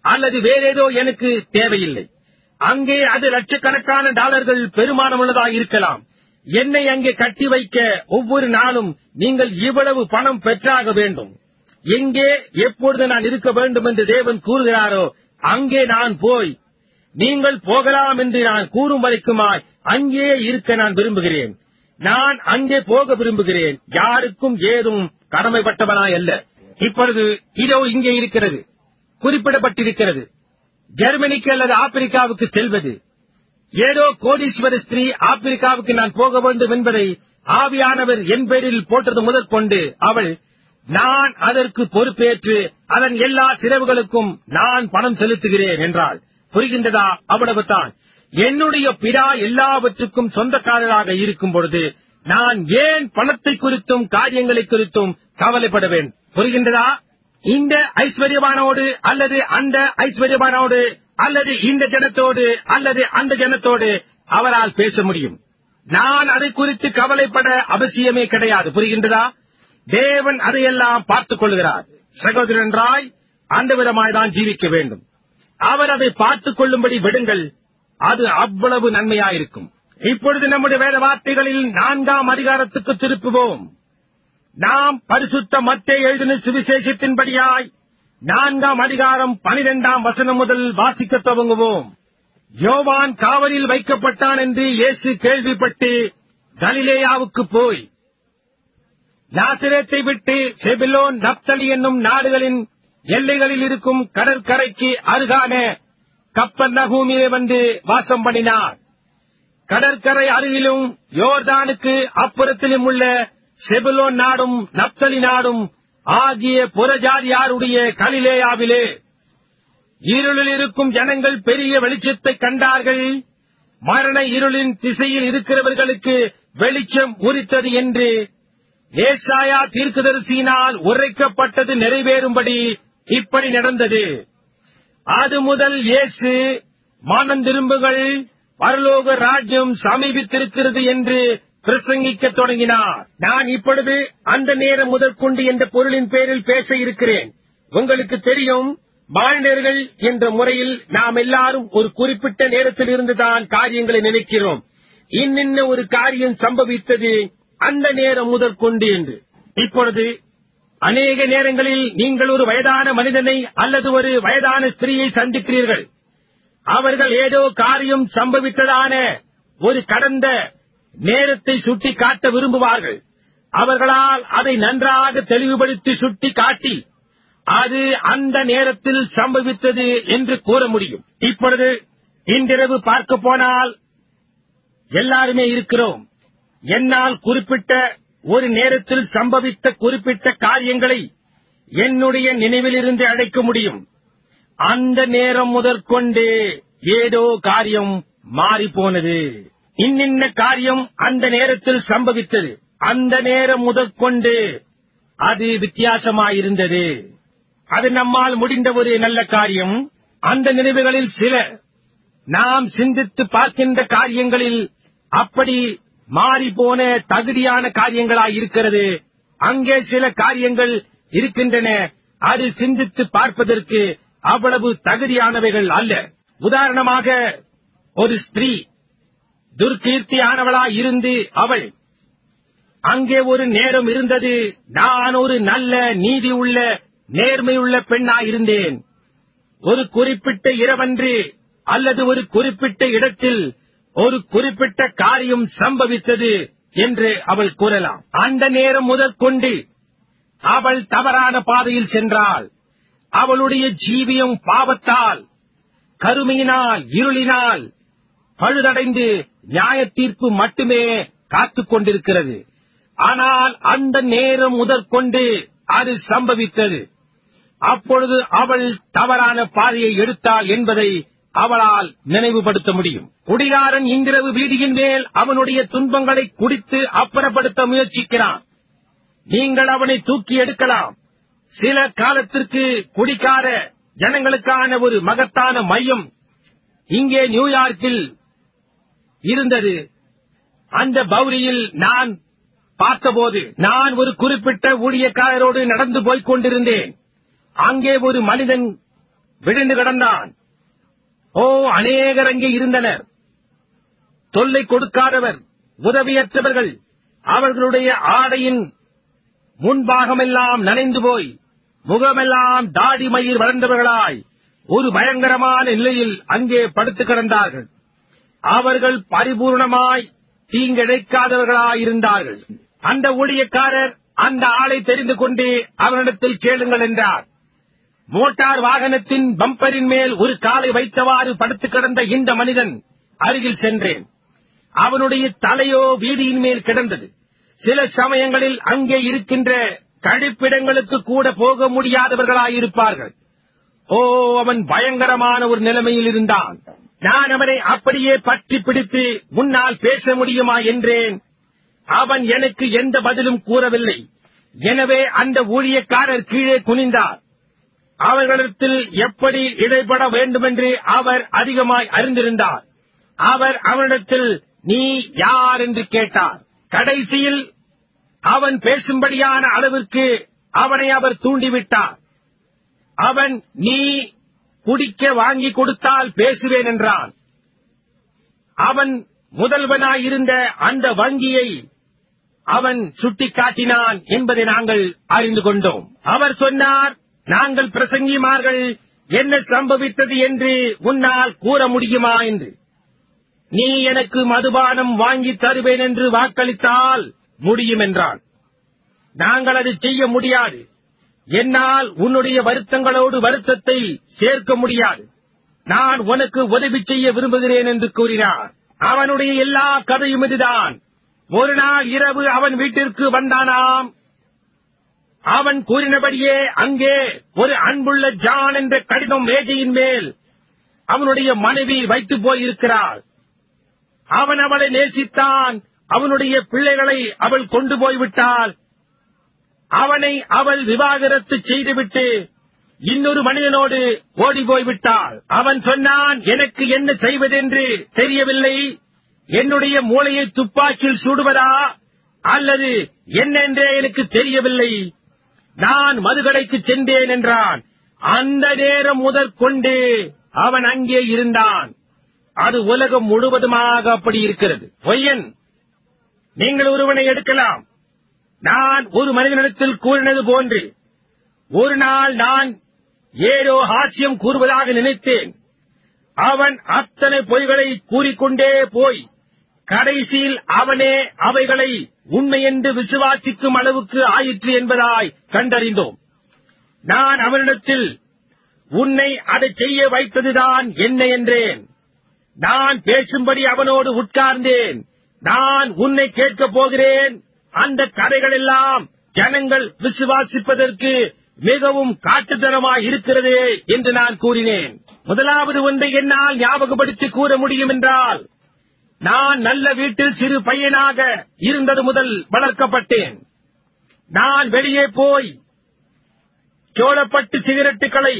அல்லது வேறேதோ எனக்கு தேவையில்லை அங்கே அது லட்சக்கணக்கான டாலர்கள் பெருமானமுள்ளதாக இருக்கலாம் என்னை அங்கே கட்டி வைக்க ஒவ்வொரு நாளும் நீங்கள் இவ்வளவு பணம் பெற்றாக வேண்டும் எங்கே எப்பொழுது நான் இருக்க வேண்டும் என்று தேவன் கூறுகிறாரோ அங்கே நான் போய் நீங்கள் போகலாம் என்று நான் கூறும் வரைக்குமாய் அங்கே இருக்க நான் விரும்புகிறேன் நான் அங்கே போக விரும்புகிறேன் யாருக்கும் ஏதும் கடமைப்பட்டவனாய் அல்ல இப்பொழுது இதோ இங்கே இருக்கிறது குறிப்பிடப்பட்டிருக்கிறது ஜெர்மனிக்கு அல்லது ஆப்பிரிக்காவுக்கு செல்வது ஏதோ கோடீஸ்வர ஸ்திரீ ஆப்பிரிக்காவுக்கு நான் போக வேண்டும் என்பதை ஆவியானவர் என் பேரில் போட்டது முதற்கொண்டு அவள் நான் அதற்கு பொறுப்பேற்று அதன் எல்லா சிறவுகளுக்கும் நான் பணம் செலுத்துகிறேன் என்றாள் புரிகின்றதா அவ்வளவுதான் என்னுடைய பிதா எல்லாவற்றுக்கும் சொந்தக்காரராக இருக்கும் பொழுது நான் ஏன் பணத்தை குறித்தும் காரியங்களை குறித்தும் கவலைப்பட வேண்டும் புரிகின்றதா இந்த ஐஸ்வர்யவானோடு அல்லது அந்த ஐஸ்வர்யவானோடு அல்லது இந்த ஜனத்தோடு அல்லது அந்த ஜனத்தோடு அவரால் பேச முடியும் நான் அதை குறித்து கவலைப்பட அவசியமே கிடையாது புரிகின்றதா தேவன் அதையெல்லாம் பார்த்துக் கொள்கிறார் சகோதரன் ராய் அந்த விதமாய் தான் ஜீவிக்க வேண்டும் அவர் அதை பார்த்துக் கொள்ளும்படி விடுங்கள் அது அவ்வளவு நன்மையாயிருக்கும் இப்பொழுது நம்முடைய வேத வார்த்தைகளில் நான்காம் அதிகாரத்துக்கு திருப்புவோம் நாம் பரிசுத்த மத்தே எழுதின சுவிசேஷத்தின்படியாய் நான்காம் அதிகாரம் பனிரெண்டாம் வசனம் முதல் வாசிக்க துவங்குவோம் யோவான் காவலில் வைக்கப்பட்டான் என்று இயேசு கேள்விப்பட்டு கலிலேயாவுக்கு போய் நாசிரேத்தை விட்டு செபிலோன் நப்தலி என்னும் நாடுகளின் எல்லைகளில் இருக்கும் கடற்கரைக்கு அருகான கப்பல் நகூமிலே வந்து வாசம் பண்ணினார் கடற்கரை அருகிலும் யோர்தானுக்கு அப்புறத்திலும் உள்ள செபுலோன் நாடும் நப்தலி நாடும் ஆகிய புறஜாதியாருடைய கலிலேயாவிலே இருளில் இருக்கும் ஜனங்கள் பெரிய வெளிச்சத்தை கண்டார்கள் மரண இருளின் திசையில் இருக்கிறவர்களுக்கு வெளிச்சம் உரித்தது என்று ஏசாயா தீர்க்கதரிசியினால் உரைக்கப்பட்டது நிறைவேறும்படி இப்படி நடந்தது அது முதல் இயேசு மனம் திரும்புகள் பரலோக ராஜ்யம் சமீபித்திருக்கிறது என்று பிரசங்கிக்கத் தொடங்கினார் நான் இப்பொழுது அந்த நேரம் முதற்கொண்டு என்ற பொருளின் பேரில் பேச இருக்கிறேன் உங்களுக்கு தெரியும் மாநிலர்கள் என்ற முறையில் நாம் எல்லாரும் ஒரு குறிப்பிட்ட நேரத்தில் இருந்துதான் காரியங்களை நினைக்கிறோம் இன்னின்ன ஒரு காரியம் சம்பவித்தது அந்த நேரம் முதற்கொண்டு என்று இப்பொழுது அநேக நேரங்களில் நீங்கள் ஒரு வயதான மனிதனை அல்லது ஒரு வயதான ஸ்திரீயை சந்திக்கிறீர்கள் அவர்கள் ஏதோ காரியம் சம்பவித்ததான ஒரு கடந்த நேரத்தை சுட்டி காட்ட விரும்புவார்கள் அவர்களால் அதை நன்றாக தெளிவுபடுத்தி சுட்டி காட்டி அது அந்த நேரத்தில் சம்பவித்தது என்று கூற முடியும் இப்பொழுது இன்றிரவு பார்க்க போனால் எல்லாருமே இருக்கிறோம் என்னால் குறிப்பிட்ட ஒரு நேரத்தில் சம்பவித்த குறிப்பிட்ட காரியங்களை என்னுடைய நினைவிலிருந்து அழைக்க முடியும் அந்த நேரம் முதற்கொண்டு ஏதோ காரியம் மாறிப்போனது இன்னின்ன காரியம் அந்த நேரத்தில் சம்பவித்தது அந்த நேரம் முதற்கொண்டு அது வித்தியாசமாயிருந்தது அது நம்மால் முடிந்த ஒரு நல்ல காரியம் அந்த நினைவுகளில் சில நாம் சிந்தித்து பார்க்கின்ற காரியங்களில் அப்படி மாறிப்போன தகுதியான காரியங்களாய் இருக்கிறது அங்கே சில காரியங்கள் இருக்கின்றன அது சிந்தித்து பார்ப்பதற்கு அவ்வளவு தகுதியானவைகள் அல்ல உதாரணமாக ஒரு ஸ்திரீ துர்கீர்த்தியானவளாய் இருந்து அவள் அங்கே ஒரு நேரம் இருந்தது நான் ஒரு நல்ல நீதி உள்ள நேர்மையுள்ள பெண்ணாயிருந்தேன் ஒரு குறிப்பிட்ட இரவன்று அல்லது ஒரு குறிப்பிட்ட இடத்தில் ஒரு குறிப்பிட்ட காரியம் சம்பவித்தது என்று அவள் கூறலாம் அந்த நேரம் முதற்கொண்டு அவள் தவறான பாதையில் சென்றாள் அவளுடைய ஜீவியம் பாவத்தால் கருமையினால் இருளினால் பழுதடைந்து நியாய தீர்ப்பு மட்டுமே காத்துக் கொண்டிருக்கிறது ஆனால் அந்த நேரம் முதற்கொண்டு அது சம்பவித்தது அப்பொழுது அவள் தவறான பாதையை எடுத்தாள் என்பதை அவளால் நினைவுபடுத்த முடியும் குடிகாரன் இன்றிரவு வீதியின் மேல் அவனுடைய துன்பங்களை குடித்து அப்புறப்படுத்த முயற்சிக்கிறான் நீங்கள் அவனை தூக்கி எடுக்கலாம் சில காலத்திற்கு குடிக்கார ஜனங்களுக்கான ஒரு மகத்தான மையம் இங்கே நியூயார்க்கில் இருந்தது அந்த பௌரியில் நான் பார்த்தபோது நான் ஒரு குறிப்பிட்ட ஊழியக்காரரோடு நடந்து போய்க் கொண்டிருந்தேன் அங்கே ஒரு மனிதன் விழுந்து கிடந்தான் ஓ அநேகர் அங்கே இருந்தனர் தொல்லை கொடுக்காதவர் உதவியற்றவர்கள் அவர்களுடைய ஆடையின் முன்பாகமெல்லாம் நனைந்து போய் முகமெல்லாம் தாடி மயிர் வளர்ந்தவர்களாய் ஒரு பயங்கரமான நிலையில் அங்கே படுத்து கிடந்தார்கள் அவர்கள் பரிபூர்ணமாய் தீங்கிழைக்காதவர்களாயிருந்தார்கள் அந்த ஊழியக்காரர் அந்த ஆளை தெரிந்து கொண்டு அவனிடத்தில் கேளுங்கள் என்றார் மோட்டார் வாகனத்தின் பம்பரின் மேல் ஒரு காலை வைத்தவாறு படுத்து கிடந்த இந்த மனிதன் அருகில் சென்றேன் அவனுடைய தலையோ வீதியின் மேல் கிடந்தது சில சமயங்களில் அங்கே இருக்கின்ற கழிப்பிடங்களுக்கு கூட போக முடியாதவர்களாயிருப்பார்கள் ஓ அவன் பயங்கரமான ஒரு நிலைமையில் இருந்தான் நான் அவனை அப்படியே பற்றி பிடித்து முன்னால் பேச முடியுமா என்றேன் அவன் எனக்கு எந்த பதிலும் கூறவில்லை எனவே அந்த ஊழியக்காரர் கீழே குனிந்தார் அவர்களிடத்தில் எப்படி இடைப்பட வேண்டுமென்று அவர் அதிகமாய் அறிந்திருந்தார் அவர் அவனிடத்தில் நீ யார் என்று கேட்டார் கடைசியில் அவன் பேசும்படியான அளவிற்கு அவனை அவர் தூண்டிவிட்டார் அவன் நீ குடிக்க வாங்கி கொடுத்தால் பேசுவேன் என்றான் அவன் முதல்வனாயிருந்த அந்த வங்கியை அவன் சுட்டிக்காட்டினான் என்பதை நாங்கள் அறிந்து கொண்டோம் அவர் சொன்னார் நாங்கள் பிரசங்கிமார்கள் என்ன சம்பவித்தது என்று உன்னால் கூற முடியுமா என்று நீ எனக்கு மதுபானம் வாங்கி தருவேன் என்று வாக்களித்தால் முடியும் என்றான் நாங்கள் அது செய்ய முடியாது என்னால் உன்னுடைய வருத்தங்களோடு வருத்தத்தை சேர்க்க முடியாது நான் உனக்கு உதவி செய்ய விரும்புகிறேன் என்று கூறினார் அவனுடைய எல்லா கதையும் இதுதான் ஒரு நாள் இரவு அவன் வீட்டிற்கு வந்தானாம் அவன் கூறினபடியே அங்கே ஒரு அன்புள்ள ஜான் என்ற கடிதம் மேஜையின் மேல் அவனுடைய மனைவி வைத்து போயிருக்கிறாள் அவன் அவளை நேசித்தான் அவனுடைய பிள்ளைகளை அவள் கொண்டு போய்விட்டாள் அவனை அவள் விவாகரத்து செய்துவிட்டு இன்னொரு மனிதனோடு ஓடி போய்விட்டாள் அவன் சொன்னான் எனக்கு என்ன செய்வதென்று தெரியவில்லை என்னுடைய மூளையை துப்பாக்கியில் சுடுவதா அல்லது என்னென்றே எனக்கு தெரியவில்லை நான் மதுகடைக்கு சென்றேன் என்றான் அந்த நேரம் முதற்கொண்டு அவன் அங்கே இருந்தான் அது உலகம் முழுவதுமாக அப்படி இருக்கிறது பொய்யன் நீங்கள் ஒருவனை எடுக்கலாம் நான் ஒரு மனிதனிடத்தில் கூறினது போன்று ஒரு நாள் நான் ஏதோ ஹாஸ்யம் கூறுவதாக நினைத்தேன் அவன் அத்தனை பொய்களை கூறிக்கொண்டே போய் கடைசியில் அவனே அவைகளை உண்மை என்று விசுவாசிக்கும் அளவுக்கு ஆயிற்று என்பதாய் கண்டறிந்தோம் நான் அவனிடத்தில் உன்னை அதை செய்ய வைத்ததுதான் என்ன என்றேன் நான் பேசும்படி அவனோடு உட்கார்ந்தேன் நான் உன்னை கேட்கப் போகிறேன் அந்த கதைகள் எல்லாம் ஜனங்கள் விசுவாசிப்பதற்கு மிகவும் காட்டுத்தனமாய் இருக்கிறது என்று நான் கூறினேன் முதலாவது ஒன்றை என்னால் ஞாபகப்படுத்தி கூற முடியும் என்றால் நான் நல்ல வீட்டில் சிறு பையனாக இருந்தது முதல் வளர்க்கப்பட்டேன் நான் வெளியே போய் சோழப்பட்டு சிகரெட்டுகளை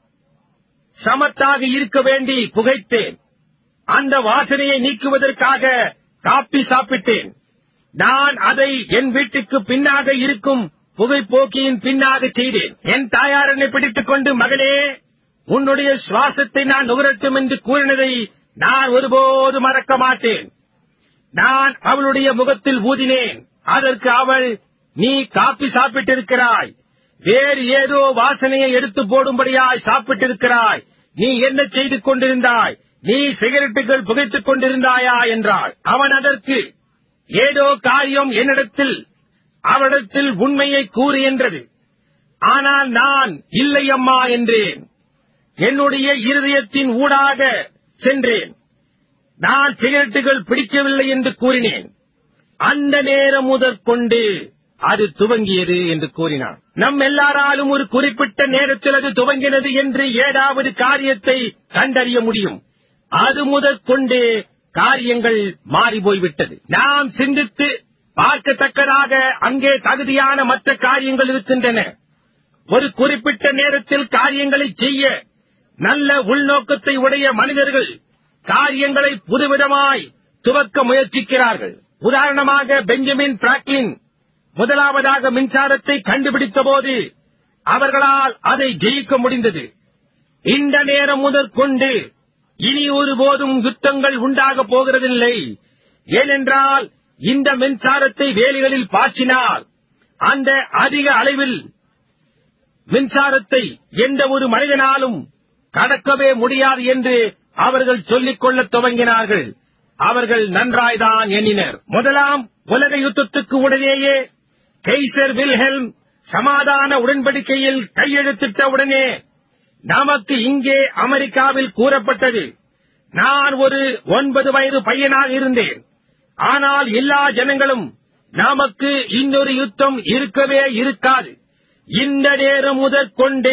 சமத்தாக இருக்க வேண்டி புகைத்தேன் அந்த வாசனையை நீக்குவதற்காக காப்பி சாப்பிட்டேன் நான் அதை என் வீட்டுக்கு பின்னாக இருக்கும் புகைப்போக்கியின் பின்னாக செய்தேன் என் தாயார் என்னை பிடித்துக் கொண்டு மகனே உன்னுடைய சுவாசத்தை நான் நுகரட்டும் என்று கூறினதை நான் ஒருபோது மறக்க மாட்டேன் நான் அவளுடைய முகத்தில் ஊதினேன் அதற்கு அவள் நீ காப்பி சாப்பிட்டிருக்கிறாய் வேறு ஏதோ வாசனையை எடுத்து போடும்படியாய் சாப்பிட்டிருக்கிறாய் நீ என்ன செய்து கொண்டிருந்தாய் நீ சிகரெட்டுகள் புகைத்துக் கொண்டிருந்தாயா என்றாள் அவன் அதற்கு ஏதோ காரியம் என்னிடத்தில் அவளிடத்தில் உண்மையை கூறு என்றது ஆனால் நான் இல்லை அம்மா என்றேன் என்னுடைய இருதயத்தின் ஊடாக சென்றேன் நான் சிகரெட்டுகள் பிடிக்கவில்லை என்று கூறினேன் அந்த நேரம் முதற்கொண்டு அது துவங்கியது என்று கூறினான் நம் எல்லாராலும் ஒரு குறிப்பிட்ட நேரத்தில் அது துவங்கினது என்று ஏதாவது காரியத்தை கண்டறிய முடியும் அது முதற்கொண்டு காரியங்கள் மாறி போய்விட்டது நாம் சிந்தித்து பார்க்கத்தக்கதாக அங்கே தகுதியான மற்ற காரியங்கள் இருக்கின்றன ஒரு குறிப்பிட்ட நேரத்தில் காரியங்களை செய்ய நல்ல உள்நோக்கத்தை உடைய மனிதர்கள் காரியங்களை புதுவிதமாய் துவக்க முயற்சிக்கிறார்கள் உதாரணமாக பெஞ்சமின் பிராக்லின் முதலாவதாக மின்சாரத்தை கண்டுபிடித்த போது அவர்களால் அதை ஜெயிக்க முடிந்தது இந்த நேரம் முதற்கொண்டு இனி ஒருபோதும் யுத்தங்கள் உண்டாகப் போகிறதில்லை ஏனென்றால் இந்த மின்சாரத்தை வேலிகளில் பாய்ச்சினால் அந்த அதிக அளவில் மின்சாரத்தை எந்த ஒரு மனிதனாலும் கடக்கவே முடியாது என்று அவர்கள் சொல்லிக் கொள்ளத் துவங்கினார்கள் அவர்கள் நன்றாய்தான் எண்ணினர் முதலாம் உலக யுத்தத்துக்கு உடனேயே கெய்சர் வில்ஹெல்ம் சமாதான உடன்படிக்கையில் கையெழுத்திட்ட உடனே நமக்கு இங்கே அமெரிக்காவில் கூறப்பட்டது நான் ஒரு ஒன்பது வயது பையனாக இருந்தேன் ஆனால் எல்லா ஜனங்களும் நமக்கு இன்னொரு யுத்தம் இருக்கவே இருக்காது இந்த நேரம் முதற்கொண்டு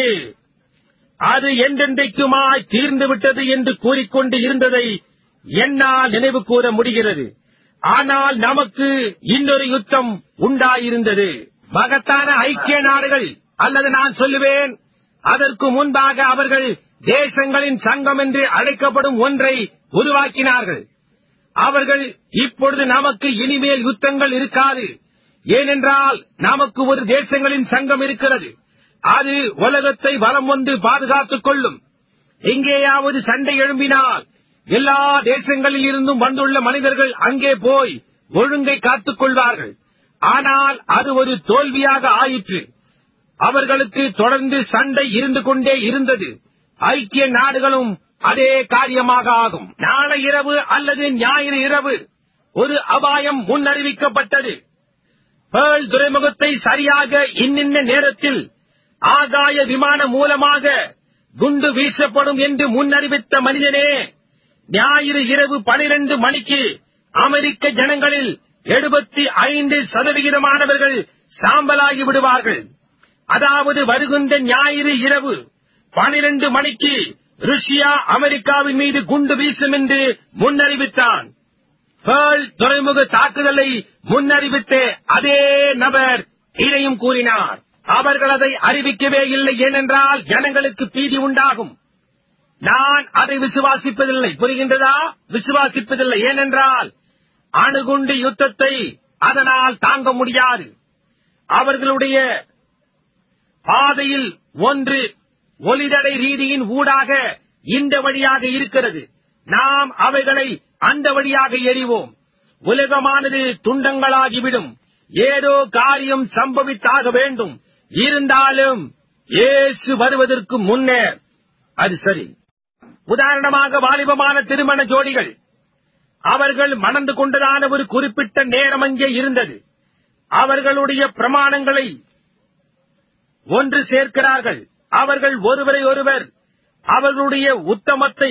அது என்றென்றைக்குமாய் தீர்ந்து விட்டது என்று கூறிக்கொண்டு இருந்ததை என்னால் நினைவு கூற முடிகிறது ஆனால் நமக்கு இன்னொரு யுத்தம் உண்டாயிருந்தது மகத்தான ஐக்கிய நாடுகள் அல்லது நான் சொல்லுவேன் அதற்கு முன்பாக அவர்கள் தேசங்களின் சங்கம் என்று அழைக்கப்படும் ஒன்றை உருவாக்கினார்கள் அவர்கள் இப்பொழுது நமக்கு இனிமேல் யுத்தங்கள் இருக்காது ஏனென்றால் நமக்கு ஒரு தேசங்களின் சங்கம் இருக்கிறது அது உலகத்தை வலம் வந்து பாதுகாத்துக் கொள்ளும் எங்கேயாவது சண்டை எழும்பினால் எல்லா தேசங்களில் இருந்தும் வந்துள்ள மனிதர்கள் அங்கே போய் ஒழுங்கை காத்துக் கொள்வார்கள் ஆனால் அது ஒரு தோல்வியாக ஆயிற்று அவர்களுக்கு தொடர்ந்து சண்டை இருந்து கொண்டே இருந்தது ஐக்கிய நாடுகளும் அதே காரியமாக ஆகும் நாளை இரவு அல்லது ஞாயிறு இரவு ஒரு அபாயம் முன்னறிவிக்கப்பட்டது பேர்ல் துறைமுகத்தை சரியாக இன்னின்ன நேரத்தில் ஆகாய விமானம் மூலமாக குண்டு வீசப்படும் என்று முன்னறிவித்த மனிதனே ஞாயிறு இரவு பனிரெண்டு மணிக்கு அமெரிக்க ஜனங்களில் எழுபத்தி ஐந்து சதவிகிதமானவர்கள் சாம்பலாகி விடுவார்கள் அதாவது வருகின்ற ஞாயிறு இரவு பனிரெண்டு மணிக்கு ருஷ்யா அமெரிக்காவின் மீது குண்டு வீசும் என்று முன்னறிவித்தான் பேர்ல் துறைமுக தாக்குதலை முன்னறிவித்த அதே நபர் இதையும் கூறினார் அவர்கள் அதை அறிவிக்கவே இல்லை ஏனென்றால் ஜனங்களுக்கு பீதி உண்டாகும் நான் அதை விசுவாசிப்பதில்லை புரிகின்றதா விசுவாசிப்பதில்லை ஏனென்றால் அணுகுண்டு யுத்தத்தை அதனால் தாங்க முடியாது அவர்களுடைய பாதையில் ஒன்று ஒளிதடை ரீதியின் ஊடாக இந்த வழியாக இருக்கிறது நாம் அவைகளை அந்த வழியாக எறிவோம் உலகமானது துண்டங்களாகிவிடும் ஏதோ காரியம் சம்பவித்தாக வேண்டும் இருந்தாலும் இயேசு வருவதற்கு முன்னர் அது சரி உதாரணமாக வாலிபமான திருமண ஜோடிகள் அவர்கள் மணந்து கொண்டதான ஒரு குறிப்பிட்ட நேரம் அங்கே இருந்தது அவர்களுடைய பிரமாணங்களை ஒன்று சேர்க்கிறார்கள் அவர்கள் ஒருவரை ஒருவர் அவர்களுடைய உத்தமத்தை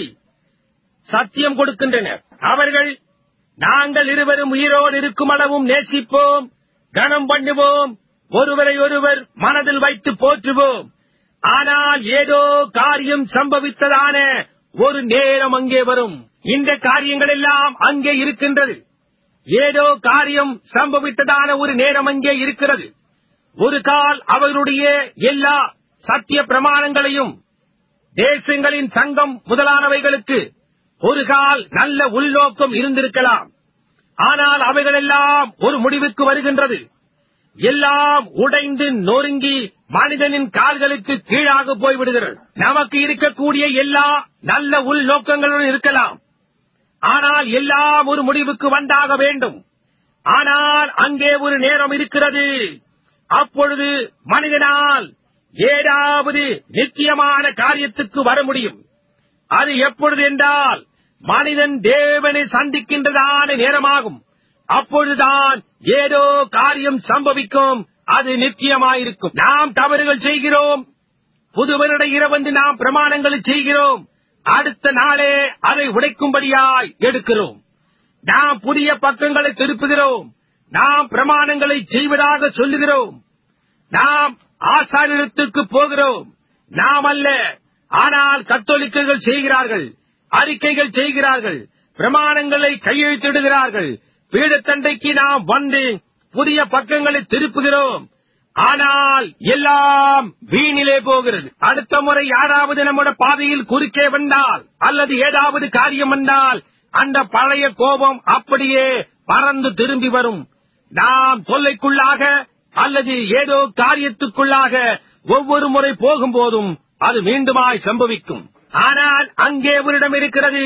சத்தியம் கொடுக்கின்றனர் அவர்கள் நாங்கள் இருவரும் உயிரோடு இருக்கும் அளவும் நேசிப்போம் கனம் பண்ணுவோம் ஒருவரை ஒருவர் மனதில் வைத்து போற்றுவோம் ஆனால் ஏதோ காரியம் சம்பவித்ததான ஒரு நேரம் அங்கே வரும் இந்த காரியங்கள் எல்லாம் அங்கே இருக்கின்றது ஏதோ காரியம் சம்பவித்ததான ஒரு நேரம் அங்கே இருக்கிறது ஒரு கால் அவர்களுடைய எல்லா சத்திய பிரமாணங்களையும் தேசங்களின் சங்கம் முதலானவைகளுக்கு ஒரு கால் நல்ல உள்நோக்கம் இருந்திருக்கலாம் ஆனால் அவைகளெல்லாம் ஒரு முடிவுக்கு வருகின்றது எல்லாம் உடைந்து நொறுங்கி மனிதனின் கால்களுக்கு கீழாக போய்விடுகிறது நமக்கு இருக்கக்கூடிய எல்லா நல்ல உள்நோக்கங்களுடன் இருக்கலாம் ஆனால் எல்லாம் ஒரு முடிவுக்கு வந்தாக வேண்டும் ஆனால் அங்கே ஒரு நேரம் இருக்கிறது அப்பொழுது மனிதனால் ஏதாவது நித்தியமான காரியத்துக்கு வர முடியும் அது எப்பொழுது என்றால் மனிதன் தேவனை சந்திக்கின்றதான நேரமாகும் அப்பொழுதுதான் ஏதோ காரியம் சம்பவிக்கும் அது நித்தியமாயிருக்கும் நாம் தவறுகள் செய்கிறோம் புது வருட இரவந்து நாம் பிரமாணங்களை செய்கிறோம் அடுத்த நாளே அதை உடைக்கும்படியாய் எடுக்கிறோம் நாம் புதிய பக்கங்களை திருப்புகிறோம் நாம் பிரமாணங்களை செய்வதாக சொல்லுகிறோம் நாம் ஆசாரியத்துக்கு போகிறோம் நாம் அல்ல ஆனால் கத்தோலிக்கர்கள் செய்கிறார்கள் அறிக்கைகள் செய்கிறார்கள் பிரமாணங்களை கையெழுத்திடுகிறார்கள் பீடத்தண்டைக்கு நாம் வந்து புதிய பக்கங்களை திருப்புகிறோம் ஆனால் எல்லாம் வீணிலே போகிறது அடுத்த முறை யாராவது நம்முடைய பாதையில் குறுக்கே வந்தால் அல்லது ஏதாவது காரியம் வந்தால் அந்த பழைய கோபம் அப்படியே பறந்து திரும்பி வரும் நாம் தொல்லைக்குள்ளாக அல்லது ஏதோ காரியத்துக்குள்ளாக ஒவ்வொரு முறை போகும்போதும் அது மீண்டுமாய் சம்பவிக்கும் ஆனால் அங்கே ஒரு இடம் இருக்கிறது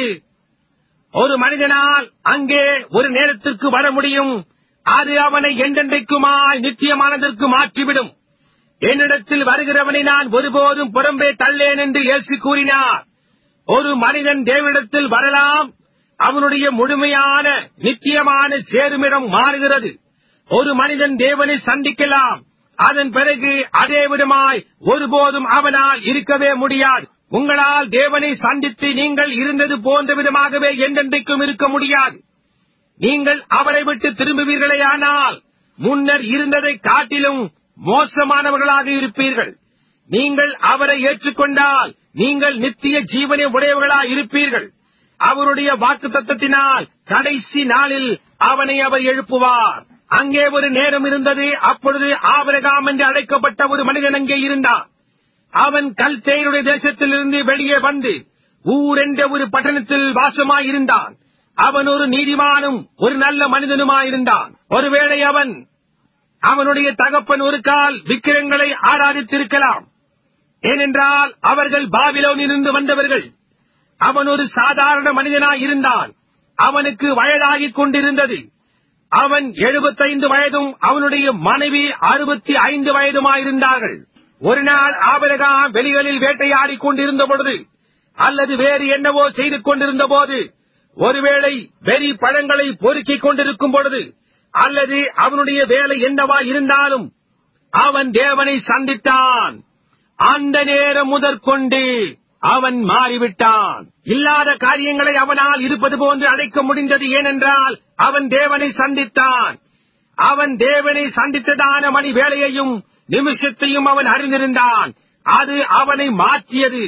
ஒரு மனிதனால் அங்கே ஒரு நேரத்திற்கு வர முடியும் அது அவனை என்றென்றைக்குமாய் நித்தியமானதற்கு மாற்றிவிடும் என்னிடத்தில் வருகிறவனை நான் ஒருபோதும் புறம்பே தள்ளேன் என்று இயேசு கூறினார் ஒரு மனிதன் தேவனிடத்தில் வரலாம் அவனுடைய முழுமையான நித்தியமான சேருமிடம் மாறுகிறது ஒரு மனிதன் தேவனை சந்திக்கலாம் அதன் பிறகு அதே விடமாய் ஒருபோதும் அவனால் இருக்கவே முடியாது உங்களால் தேவனை சந்தித்து நீங்கள் இருந்தது போன்ற விதமாகவே என்றென்றைக்கும் இருக்க முடியாது நீங்கள் அவரை விட்டு திரும்புவீர்களேயானால் முன்னர் இருந்ததை காட்டிலும் மோசமானவர்களாக இருப்பீர்கள் நீங்கள் அவரை ஏற்றுக்கொண்டால் நீங்கள் நித்திய ஜீவனை உடையவர்களாய் இருப்பீர்கள் அவருடைய வாக்கு தத்தத்தினால் கடைசி நாளில் அவனை அவர் எழுப்புவார் அங்கே ஒரு நேரம் இருந்தது அப்பொழுது ஆபரகாம் என்று அழைக்கப்பட்ட ஒரு மனிதன் அங்கே இருந்தான் அவன் கல்தேருடைய தேசத்திலிருந்து வெளியே வந்து ஊர் என்ற ஒரு பட்டணத்தில் வாசமாயிருந்தான் அவன் ஒரு நீதிமானும் ஒரு நல்ல மனிதனுமாயிருந்தான் ஒருவேளை அவன் அவனுடைய தகப்பன் ஒரு கால் விக்கிரங்களை ஆராதித்திருக்கலாம் ஏனென்றால் அவர்கள் பாபிலோனிலிருந்து வந்தவர்கள் அவன் ஒரு சாதாரண மனிதனாய் இருந்தான் அவனுக்கு வயதாகிக் கொண்டிருந்தது அவன் எழுபத்தைந்து வயதும் அவனுடைய மனைவி அறுபத்தி ஐந்து வயதுமாயிருந்தார்கள் ஒரு நாள் ஆபரகாம் வெளிகளில் வேட்டையாடிக் கொண்டிருந்த பொழுது அல்லது வேறு என்னவோ செய்து கொண்டிருந்த போது ஒருவேளை வெறி பழங்களை பொறுக்கிக் கொண்டிருக்கும் பொழுது அல்லது அவனுடைய வேலை என்னவா இருந்தாலும் அவன் தேவனை சந்தித்தான் அந்த நேரம் முதற்கொண்டு அவன் மாறிவிட்டான் இல்லாத காரியங்களை அவனால் இருப்பது போன்று அழைக்க முடிந்தது ஏனென்றால் அவன் தேவனை சந்தித்தான் அவன் தேவனை சந்தித்ததான மணி வேலையையும் நிமிஷத்தையும் அவன் அறிந்திருந்தான் அது அவனை மாற்றியது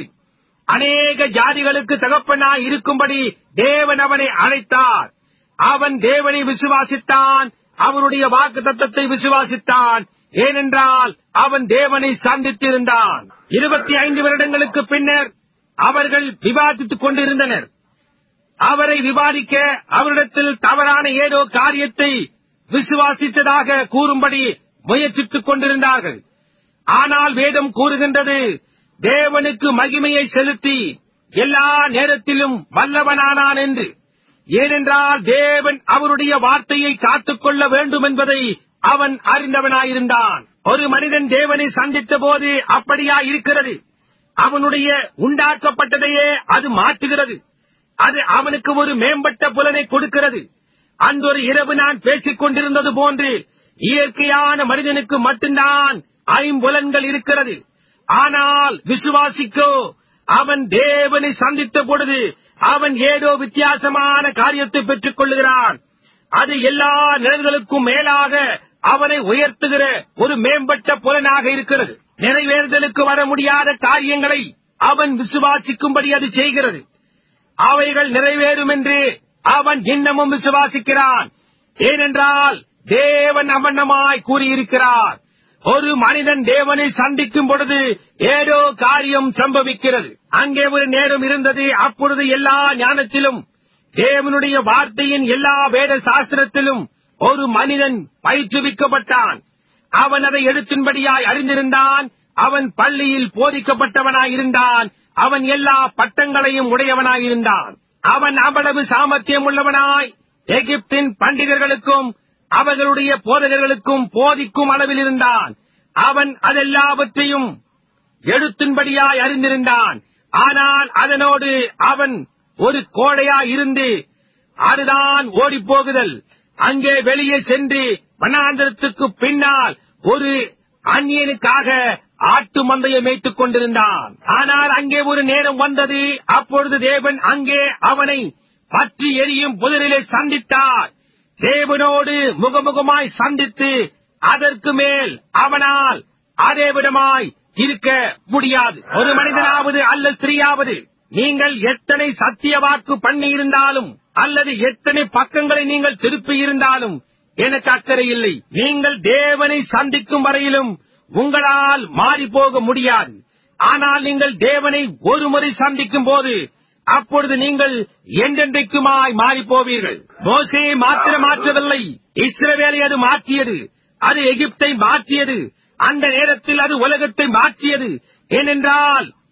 அநேக ஜாதிகளுக்கு தகப்பனாய் இருக்கும்படி தேவன் அவனை அழைத்தார் அவன் தேவனை விசுவாசித்தான் அவருடைய வாக்கு தத்தத்தை விசுவாசித்தான் ஏனென்றால் அவன் தேவனை சந்தித்திருந்தான் இருபத்தி ஐந்து வருடங்களுக்கு பின்னர் அவர்கள் விவாதித்துக் கொண்டிருந்தனர் அவரை விவாதிக்க அவரிடத்தில் தவறான ஏதோ காரியத்தை விசுவாசித்ததாக கூறும்படி முயற்சித்துக் கொண்டிருந்தார்கள் ஆனால் வேதம் கூறுகின்றது தேவனுக்கு மகிமையை செலுத்தி எல்லா நேரத்திலும் வல்லவனானான் என்று ஏனென்றால் தேவன் அவருடைய வார்த்தையை காத்துக்கொள்ள வேண்டும் என்பதை அவன் அறிந்தவனாயிருந்தான் ஒரு மனிதன் தேவனை சந்தித்த போது அப்படியா இருக்கிறது அவனுடைய உண்டாக்கப்பட்டதையே அது மாற்றுகிறது அது அவனுக்கு ஒரு மேம்பட்ட புலனை கொடுக்கிறது அன்றொரு இரவு நான் பேசிக் கொண்டிருந்தது போன்று இயற்கையான மனிதனுக்கு மட்டும்தான் ஐம்புலன்கள் இருக்கிறது ஆனால் விசுவாசிக்கோ அவன் தேவனை சந்தித்த பொழுது அவன் ஏதோ வித்தியாசமான காரியத்தை பெற்றுக் கொள்ளுகிறான் அது எல்லா நிழல்களுக்கும் மேலாக அவனை உயர்த்துகிற ஒரு மேம்பட்ட புலனாக இருக்கிறது நிறைவேறுதலுக்கு வர முடியாத காரியங்களை அவன் விசுவாசிக்கும்படி அது செய்கிறது அவைகள் நிறைவேறும் என்று அவன் இன்னமும் விசுவாசிக்கிறான் ஏனென்றால் தேவன் அவண்ணமாய் கூறியிருக்கிறார் ஒரு மனிதன் தேவனை சந்திக்கும் பொழுது ஏதோ காரியம் சம்பவிக்கிறது அங்கே ஒரு நேரம் இருந்தது அப்பொழுது எல்லா ஞானத்திலும் தேவனுடைய வார்த்தையின் எல்லா வேத சாஸ்திரத்திலும் ஒரு மனிதன் பயிற்றுவிக்கப்பட்டான் அவன் அதை எழுத்தின்படியாய் அறிந்திருந்தான் அவன் பள்ளியில் போதிக்கப்பட்டவனாயிருந்தான் அவன் எல்லா பட்டங்களையும் உடையவனாயிருந்தான் அவன் அவ்வளவு சாமர்த்தியம் உள்ளவனாய் எகிப்தின் பண்டிதர்களுக்கும் அவர்களுடைய போதகர்களுக்கும் போதிக்கும் அளவில் இருந்தான் அவன் அதெல்லாவற்றையும் எழுத்தின்படியாய் அறிந்திருந்தான் ஆனால் அதனோடு அவன் ஒரு கோடையாய் இருந்து அதுதான் ஓடிப்போகுதல் அங்கே வெளியே சென்று வனாந்தரத்துக்கு பின்னால் ஒரு அந்நியனுக்காக ஆட்டு மந்தையை மேய்த்துக் கொண்டிருந்தான் ஆனால் அங்கே ஒரு நேரம் வந்தது அப்பொழுது தேவன் அங்கே அவனை பற்றி எரியும் புதரிலே சந்தித்தார் தேவனோடு முகமுகமாய் சந்தித்து அதற்கு மேல் அவனால் அதே விடமாய் இருக்க முடியாது ஒரு மனிதனாவது அல்ல ஸ்திரீயாவது நீங்கள் எத்தனை சத்திய வாக்கு பண்ணி இருந்தாலும் அல்லது எத்தனை பக்கங்களை நீங்கள் திருப்பி இருந்தாலும் எனக்கு அக்கறை இல்லை நீங்கள் தேவனை சந்திக்கும் வரையிலும் உங்களால் மாறி போக முடியாது ஆனால் நீங்கள் தேவனை ஒரு முறை சந்திக்கும் போது அப்பொழுது நீங்கள் என்றென்றைக்குமாய் மாறிப் போவீர்கள் மோசையை மாத்திரம் மாற்றவில்லை இஸ்ரவேலை அது மாற்றியது அது எகிப்தை மாற்றியது அந்த நேரத்தில் அது உலகத்தை மாற்றியது ஏனென்றால்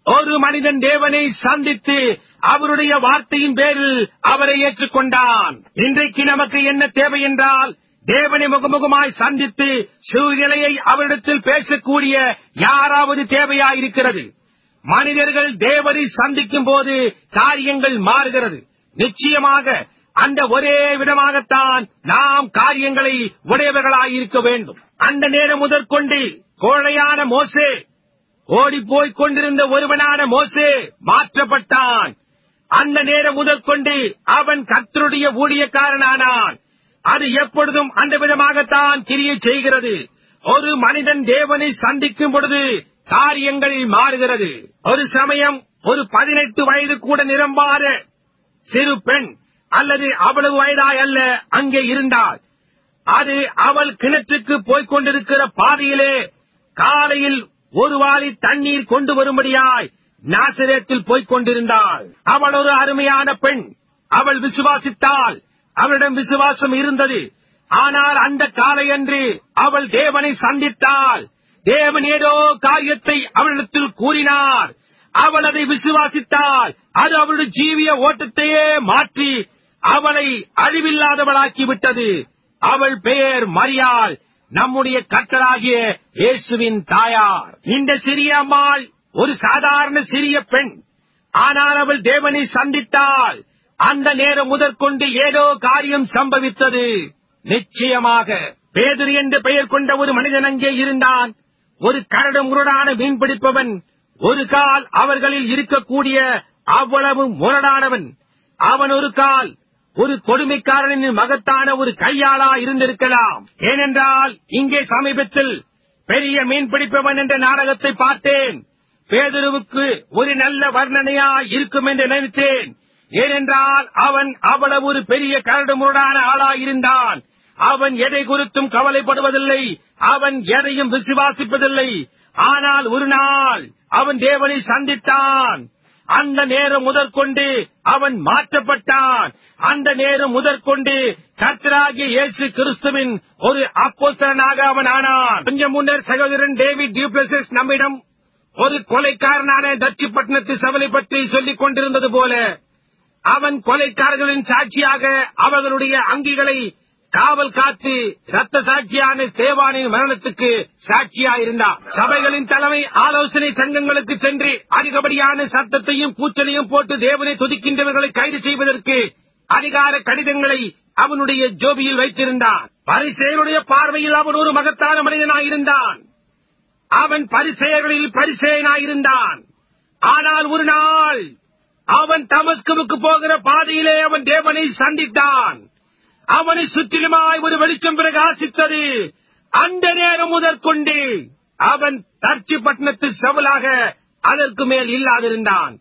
ஒரு மனிதன் தேவனை சந்தித்து அவருடைய வார்த்தையின் பேரில் அவரை ஏற்றுக்கொண்டான் இன்றைக்கு நமக்கு என்ன தேவை என்றால் தேவனை முகமுகமாய் சந்தித்து சூழ்நிலையை அவரிடத்தில் பேசக்கூடிய யாராவது தேவையாயிருக்கிறது மனிதர்கள் தேவனை சந்திக்கும் போது காரியங்கள் மாறுகிறது நிச்சயமாக அந்த ஒரே விதமாகத்தான் நாம் காரியங்களை உடையவர்களாயிருக்க வேண்டும் அந்த நேரம் முதற்கொண்டு கோழையான மோசே ஓடிப்போய்க் கொண்டிருந்த ஒருவனான மோசே மாற்றப்பட்டான் அந்த நேரம் முதற்கொண்டு அவன் கர்த்தருடைய ஊழியக்காரனானான் அது எப்பொழுதும் அந்த விதமாகத்தான் கிரியை செய்கிறது ஒரு மனிதன் தேவனை சந்திக்கும் பொழுது காரியங்கள் மாறுகிறது ஒரு சமயம் ஒரு பதினெட்டு வயது கூட நிரம்பாத சிறு பெண் அல்லது அவ்வளவு வயதாய் அல்ல அங்கே இருந்தாள் அது அவள் கிணற்றுக்கு போய்க் கொண்டிருக்கிற பாதையிலே காலையில் ஒரு வாளி தண்ணீர் கொண்டு வரும்படியாய் நாசிரியத்தில் போய்க் கொண்டிருந்தாள் அவள் ஒரு அருமையான பெண் அவள் விசுவாசித்தாள் அவளிடம் விசுவாசம் இருந்தது ஆனால் அந்த காலையன்று அவள் தேவனை சந்தித்தாள் தேவன் ஏதோ காரியத்தை அவளிடத்தில் கூறினார் அவள் அதை விசுவாசித்தாள் அது அவளுடைய ஜீவிய ஓட்டத்தையே மாற்றி அவளை அழிவில்லாதவளாக்கி விட்டது அவள் பெயர் மரியாள் நம்முடைய கர்த்தராகிய இயேசுவின் தாயார் இந்த சிறிய அம்மாள் ஒரு சாதாரண சிறிய பெண் ஆனால் அவள் தேவனை சந்தித்தாள் அந்த நேரம் முதற்கொண்டு ஏதோ காரியம் சம்பவித்தது நிச்சயமாக பேதுரு என்று பெயர் கொண்ட ஒரு மனிதன் அங்கே இருந்தான் ஒரு கரடு முரடான மீன் பிடிப்பவன் ஒரு கால் அவர்களில் இருக்கக்கூடிய அவ்வளவு முரடானவன் அவன் ஒரு கால் ஒரு கொடுமைக்காரனின் மகத்தான ஒரு கையாளா இருந்திருக்கலாம் ஏனென்றால் இங்கே சமீபத்தில் பெரிய மீன் பிடிப்பவன் என்ற நாடகத்தை பார்த்தேன் பேதுருவுக்கு ஒரு நல்ல வர்ணனையா இருக்கும் என்று நினைத்தேன் ஏனென்றால் அவன் அவ்வளவு ஒரு பெரிய கரடு முரடான ஆளாயிருந்தான் அவன் எதை குறித்தும் கவலைப்படுவதில்லை அவன் எதையும் விசுவாசிப்பதில்லை ஆனால் ஒரு நாள் அவன் தேவனை சந்தித்தான் அந்த நேரம் முதற்கொண்டு அவன் மாற்றப்பட்டான் அந்த நேரம் முதற்கொண்டு கர்த்தராகிய இயேசு கிறிஸ்துவின் ஒரு அப்போஸ்தலனாக அவன் ஆனான் கொஞ்சம் முன்னர் சகோதரன் டேவிட் டியூப்ளசஸ் நம்மிடம் ஒரு கொலைக்காரனான தட்சிப்பட்டினத்து சவலை பற்றி சொல்லிக் கொண்டிருந்தது போல அவன் கொலைக்காரர்களின் சாட்சியாக அவர்களுடைய அங்கிகளை காவல் காத்து ரத்த சாட்சியான தேவானின் மரணத்துக்கு சாட்சியாயிருந்தார் சபைகளின் தலைமை ஆலோசனை சங்கங்களுக்கு சென்று அதிகப்படியான சத்தத்தையும் கூச்சலையும் போட்டு தேவனை துதிக்கின்றவர்களை கைது செய்வதற்கு அதிகார கடிதங்களை அவனுடைய ஜோபியில் வைத்திருந்தான் பரிசெயருடைய பார்வையில் அவன் ஒரு மகத்தான மனிதனாயிருந்தான் அவன் பரிசெயர்களில் பரிசெயனாயிருந்தான் ஆனால் ஒரு நாள் அவன் தமஸ்குவுக்கு போகிற பாதையிலே அவன் தேவனை சந்தித்தான் அவனை சுற்றிலுமாய் ஒரு வெளிச்சம் பிரகாசித்தது அந்த நேரம் முதற்கொண்டு அவன் தர்ச்சிப்பட்டினத்து செவலாக அதற்கு மேல் இல்லாதிருந்தான்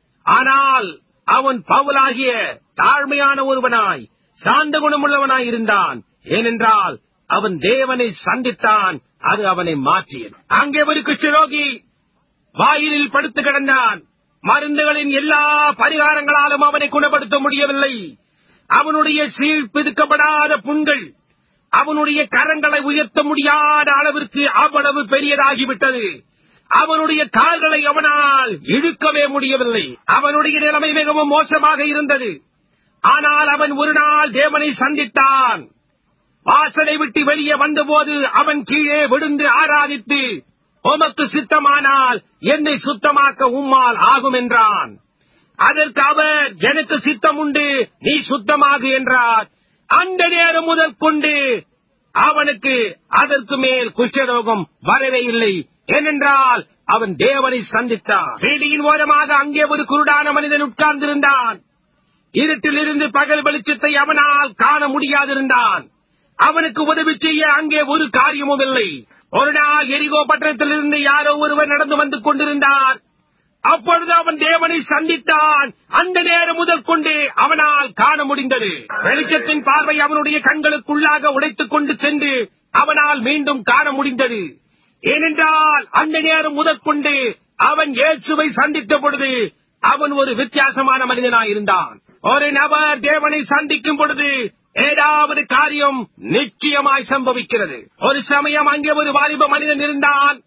ஆனால் அவன் பவுலாகிய தாழ்மையான ஒருவனாய் சாந்த குணமுள்ளவனாய் இருந்தான் ஏனென்றால் அவன் தேவனை சந்தித்தான் அது அவனை மாற்றியது அங்கே ஒரு குஷ்டரோகி வாயிலில் படுத்து கிடந்தான் மருந்துகளின் எல்லா பரிகாரங்களாலும் அவனை குணப்படுத்த முடியவில்லை அவனுடைய சீழ் பிதுக்கப்படாத புண்கள் அவனுடைய கரங்களை உயர்த்த முடியாத அளவிற்கு அவ்வளவு பெரியதாகிவிட்டது அவனுடைய கால்களை அவனால் இழுக்கவே முடியவில்லை அவனுடைய நிலைமை மிகவும் மோசமாக இருந்தது ஆனால் அவன் ஒரு நாள் தேவனை சந்தித்தான் வாசலை விட்டு வெளியே வந்தபோது அவன் கீழே விழுந்து ஆராதித்து உமக்கு சித்தமானால் என்னை சுத்தமாக்க உம்மால் ஆகும் என்றான் அதற்கு அவர் எனக்கு சித்தம் உண்டு நீ சுத்தமாகு என்றார் அந்த நேரம் முதல் கொண்டு அவனுக்கு அதற்கு மேல் குஷ்டரோகம் வரவே இல்லை ஏனென்றால் அவன் தேவனை சந்தித்தான் வீதியின் ஓரமாக அங்கே ஒரு குருடான மனிதன் உட்கார்ந்திருந்தான் இருட்டில் இருந்து பகல் வெளிச்சத்தை அவனால் காண முடியாதிருந்தான் அவனுக்கு உதவி செய்ய அங்கே ஒரு காரியமும் இல்லை ஒரு நாள் எரிகோ பட்டணத்திலிருந்து யாரோ ஒருவர் நடந்து வந்து கொண்டிருந்தார் அப்பொழுது அவன் தேவனை சந்தித்தான் அந்த நேரம் முதல் கொண்டு அவனால் காண முடிந்தது வெளிச்சத்தின் பார்வை அவனுடைய கண்களுக்குள்ளாக உடைத்துக் கொண்டு சென்று அவனால் மீண்டும் காண முடிந்தது ஏனென்றால் அந்த நேரம் முதற்கொண்டு அவன் இயேசுவை சந்தித்த பொழுது அவன் ஒரு வித்தியாசமான மனிதனாயிருந்தான் ஒரு நபர் தேவனை சந்திக்கும் பொழுது ஏதாவது காரியம் நிச்சயமாய் சம்பவிக்கிறது ஒரு சமயம் அங்கே ஒரு வாலிப மனிதன் இருந்தான்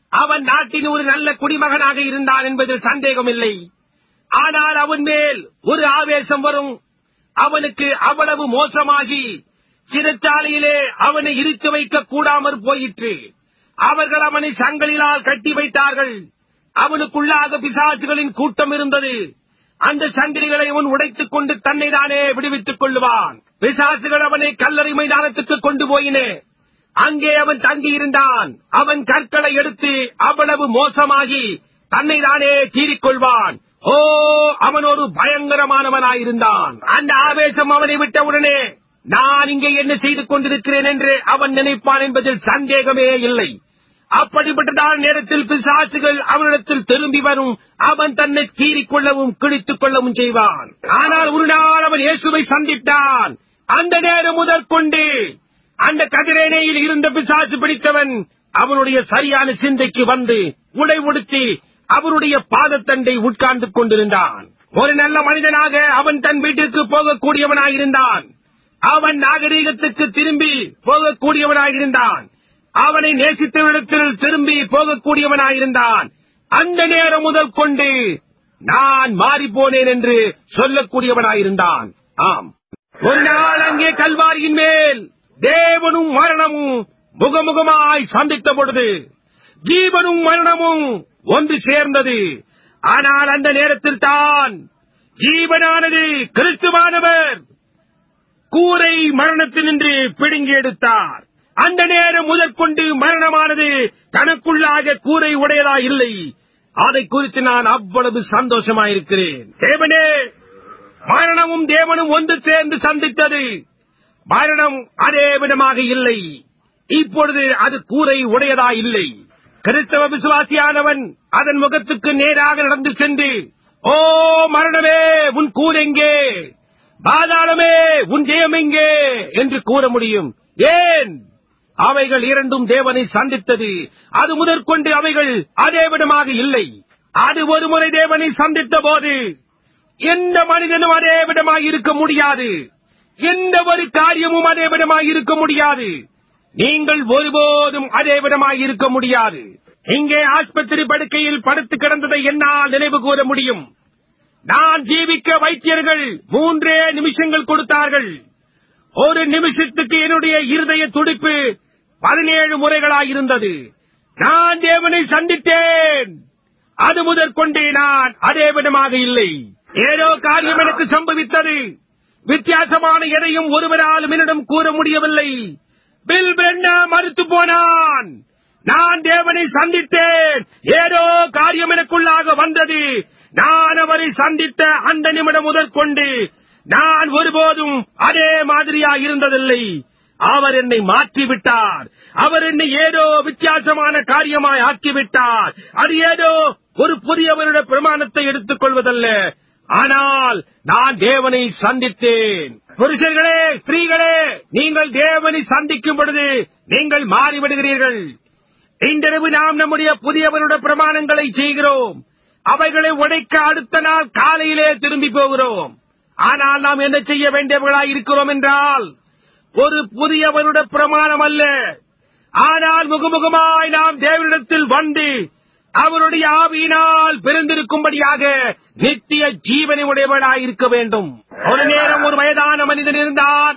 அவன் நாட்டின் ஒரு நல்ல குடிமகனாக இருந்தான் என்பதில் சந்தேகமில்லை ஆனால் அவன் மேல் ஒரு ஆவேசம் வரும் அவனுக்கு அவ்வளவு மோசமாகி சிறைச்சாலையிலே அவனை இருத்து வைக்க கூடாமற் போயிற்று அவர்கள் அவனை சங்கிலால் கட்டி வைத்தார்கள் அவனுக்குள்ளாக பிசாசுகளின் கூட்டம் இருந்தது அந்த சங்கிலிகளை அவன் உடைத்துக் கொண்டு தன்னை தானே விடுவித்துக் கொள்ளுவான் பிசாசுகள் அவனை கல்லறை மைதானத்துக்கு கொண்டு போயின அங்கே அவன் தங்கியிருந்தான் அவன் கற்களை எடுத்து அவ்வளவு மோசமாகி தன்னை தானே தீரிக்கொள்வான் ஓ அவன் ஒரு பயங்கரமானவனாயிருந்தான் அந்த ஆவேசம் அவனை விட்டவுடனே நான் இங்கே என்ன செய்து கொண்டிருக்கிறேன் என்று அவன் நினைப்பான் என்பதில் சந்தேகமே இல்லை அப்படிப்பட்டதான நேரத்தில் பிசாசுகள் அவனிடத்தில் திரும்பி வரும் அவன் தன்னை கீறிக் கொள்ளவும் கிழித்துக் கொள்ளவும் செய்வான் ஆனால் ஒரு நாள் அவன் இயேசுவை சந்தித்தான் அந்த நேரம் முதற்கொண்டு அந்த கதிரேனையில் இருந்த பிசாசு பிடித்தவன் அவனுடைய சரியான சிந்தைக்கு வந்து உடை உடுத்தி அவருடைய பாதத்தண்டை உட்கார்ந்து கொண்டிருந்தான் ஒரு நல்ல மனிதனாக அவன் தன் வீட்டிற்கு போகக்கூடியவனாயிருந்தான் அவன் நாகரீகத்துக்கு திரும்பி போகக்கூடியவனாயிருந்தான் அவனை நேசித்தவரிடத்தில் திரும்பி போகக்கூடியவனாயிருந்தான் அந்த நேரம் முதல் கொண்டு நான் மாறிப்போனேன் என்று சொல்லக்கூடியவனாயிருந்தான் ஆம் ஒரு நாள் அங்கே கல்வாரியின் மேல் தேவனும் மரணமும் முகமுகமாய் சந்தித்த பொழுது ஜீவனும் மரணமும் ஒன்று சேர்ந்தது ஆனால் அந்த நேரத்தில் தான் ஜீவனானது கிறிஸ்துவானவர் கூரை மரணத்தினின்று பிடுங்கி எடுத்தார் அந்த நேரம் முதற்கொண்டு மரணமானது தனக்குள்ளாக கூரை உடையதா இல்லை அதை குறித்து நான் அவ்வளவு சந்தோஷமாயிருக்கிறேன் தேவனே மரணமும் தேவனும் ஒன்று சேர்ந்து சந்தித்தது மரணம் அதே விதமாக இல்லை இப்பொழுது அது கூரை உடையதா இல்லை கிறிஸ்தவ விசுவாசியானவன் அதன் முகத்துக்கு நேராக நடந்து சென்று ஓ மரணமே உன் கூரெங்கே பாதாளமே உன் ஜெயம் எங்கே என்று கூற முடியும் ஏன் அவைகள் இரண்டும் தேவனை சந்தித்தது அது முதற்கொண்டு அவைகள் அதே விதமாக இல்லை அது ஒரு முறை தேவனை சந்தித்த போது எந்த மனிதனும் அதே விதமாக இருக்க முடியாது எந்த ஒரு காரியமும் அதே விதமாக இருக்க முடியாது நீங்கள் ஒருபோதும் அதே விதமாக இருக்க முடியாது இங்கே ஆஸ்பத்திரி படுக்கையில் படுத்து கிடந்ததை என்னால் நினைவு கூற முடியும் நான் ஜீவிக்க வைத்தியர்கள் மூன்றே நிமிஷங்கள் கொடுத்தார்கள் ஒரு நிமிஷத்துக்கு என்னுடைய இருதய துடிப்பு பதினேழு முறைகளாயிருந்தது நான் தேவனை சந்தித்தேன் அது முதற்கொண்டே நான் அதே விதமாக இல்லை ஏதோ காரியம் எனக்கு சம்பவித்தது வித்தியாசமான எதையும் ஒருவராலும் என்னிடம் கூற முடியவில்லை பில் பிரென்னா மறுத்து போனான் நான் தேவனை சந்தித்தேன் ஏதோ காரியம் எனக்குள்ளாக வந்தது நான் அவரை சந்தித்த அந்த நிமிடம் முதற்கொண்டு நான் ஒருபோதும் அதே மாதிரியா இருந்ததில்லை அவர் என்னை மாற்றிவிட்டார் அவர் என்னை ஏதோ வித்தியாசமான காரியமாய் ஆக்கிவிட்டார் அது ஏதோ ஒரு புதியவருடைய பிரமாணத்தை எடுத்துக் கொள்வதல்ல ஆனால் நான் தேவனை சந்தித்தேன் புருஷர்களே ஸ்திரீகளே நீங்கள் தேவனை சந்திக்கும் பொழுது நீங்கள் மாறிவிடுகிறீர்கள் இன்றிரவு நாம் நம்முடைய புதியவருடைய பிரமாணங்களை செய்கிறோம் அவைகளை உடைக்க அடுத்த நாள் காலையிலே திரும்பி போகிறோம் ஆனால் நாம் என்ன செய்ய வேண்டியவர்களாய் இருக்கிறோம் என்றால் ஒரு புதியவருடைய பிரமாணம் அல்ல ஆனால் முகமுகமாய் நாம் தேவனிடத்தில் வந்து அவருடைய ஆவியினால் பிறந்திருக்கும்படியாக நித்திய ஜீவனை உடையவனாய் இருக்க வேண்டும் ஒரு நேரம் ஒரு வயதான மனிதன் இருந்தான்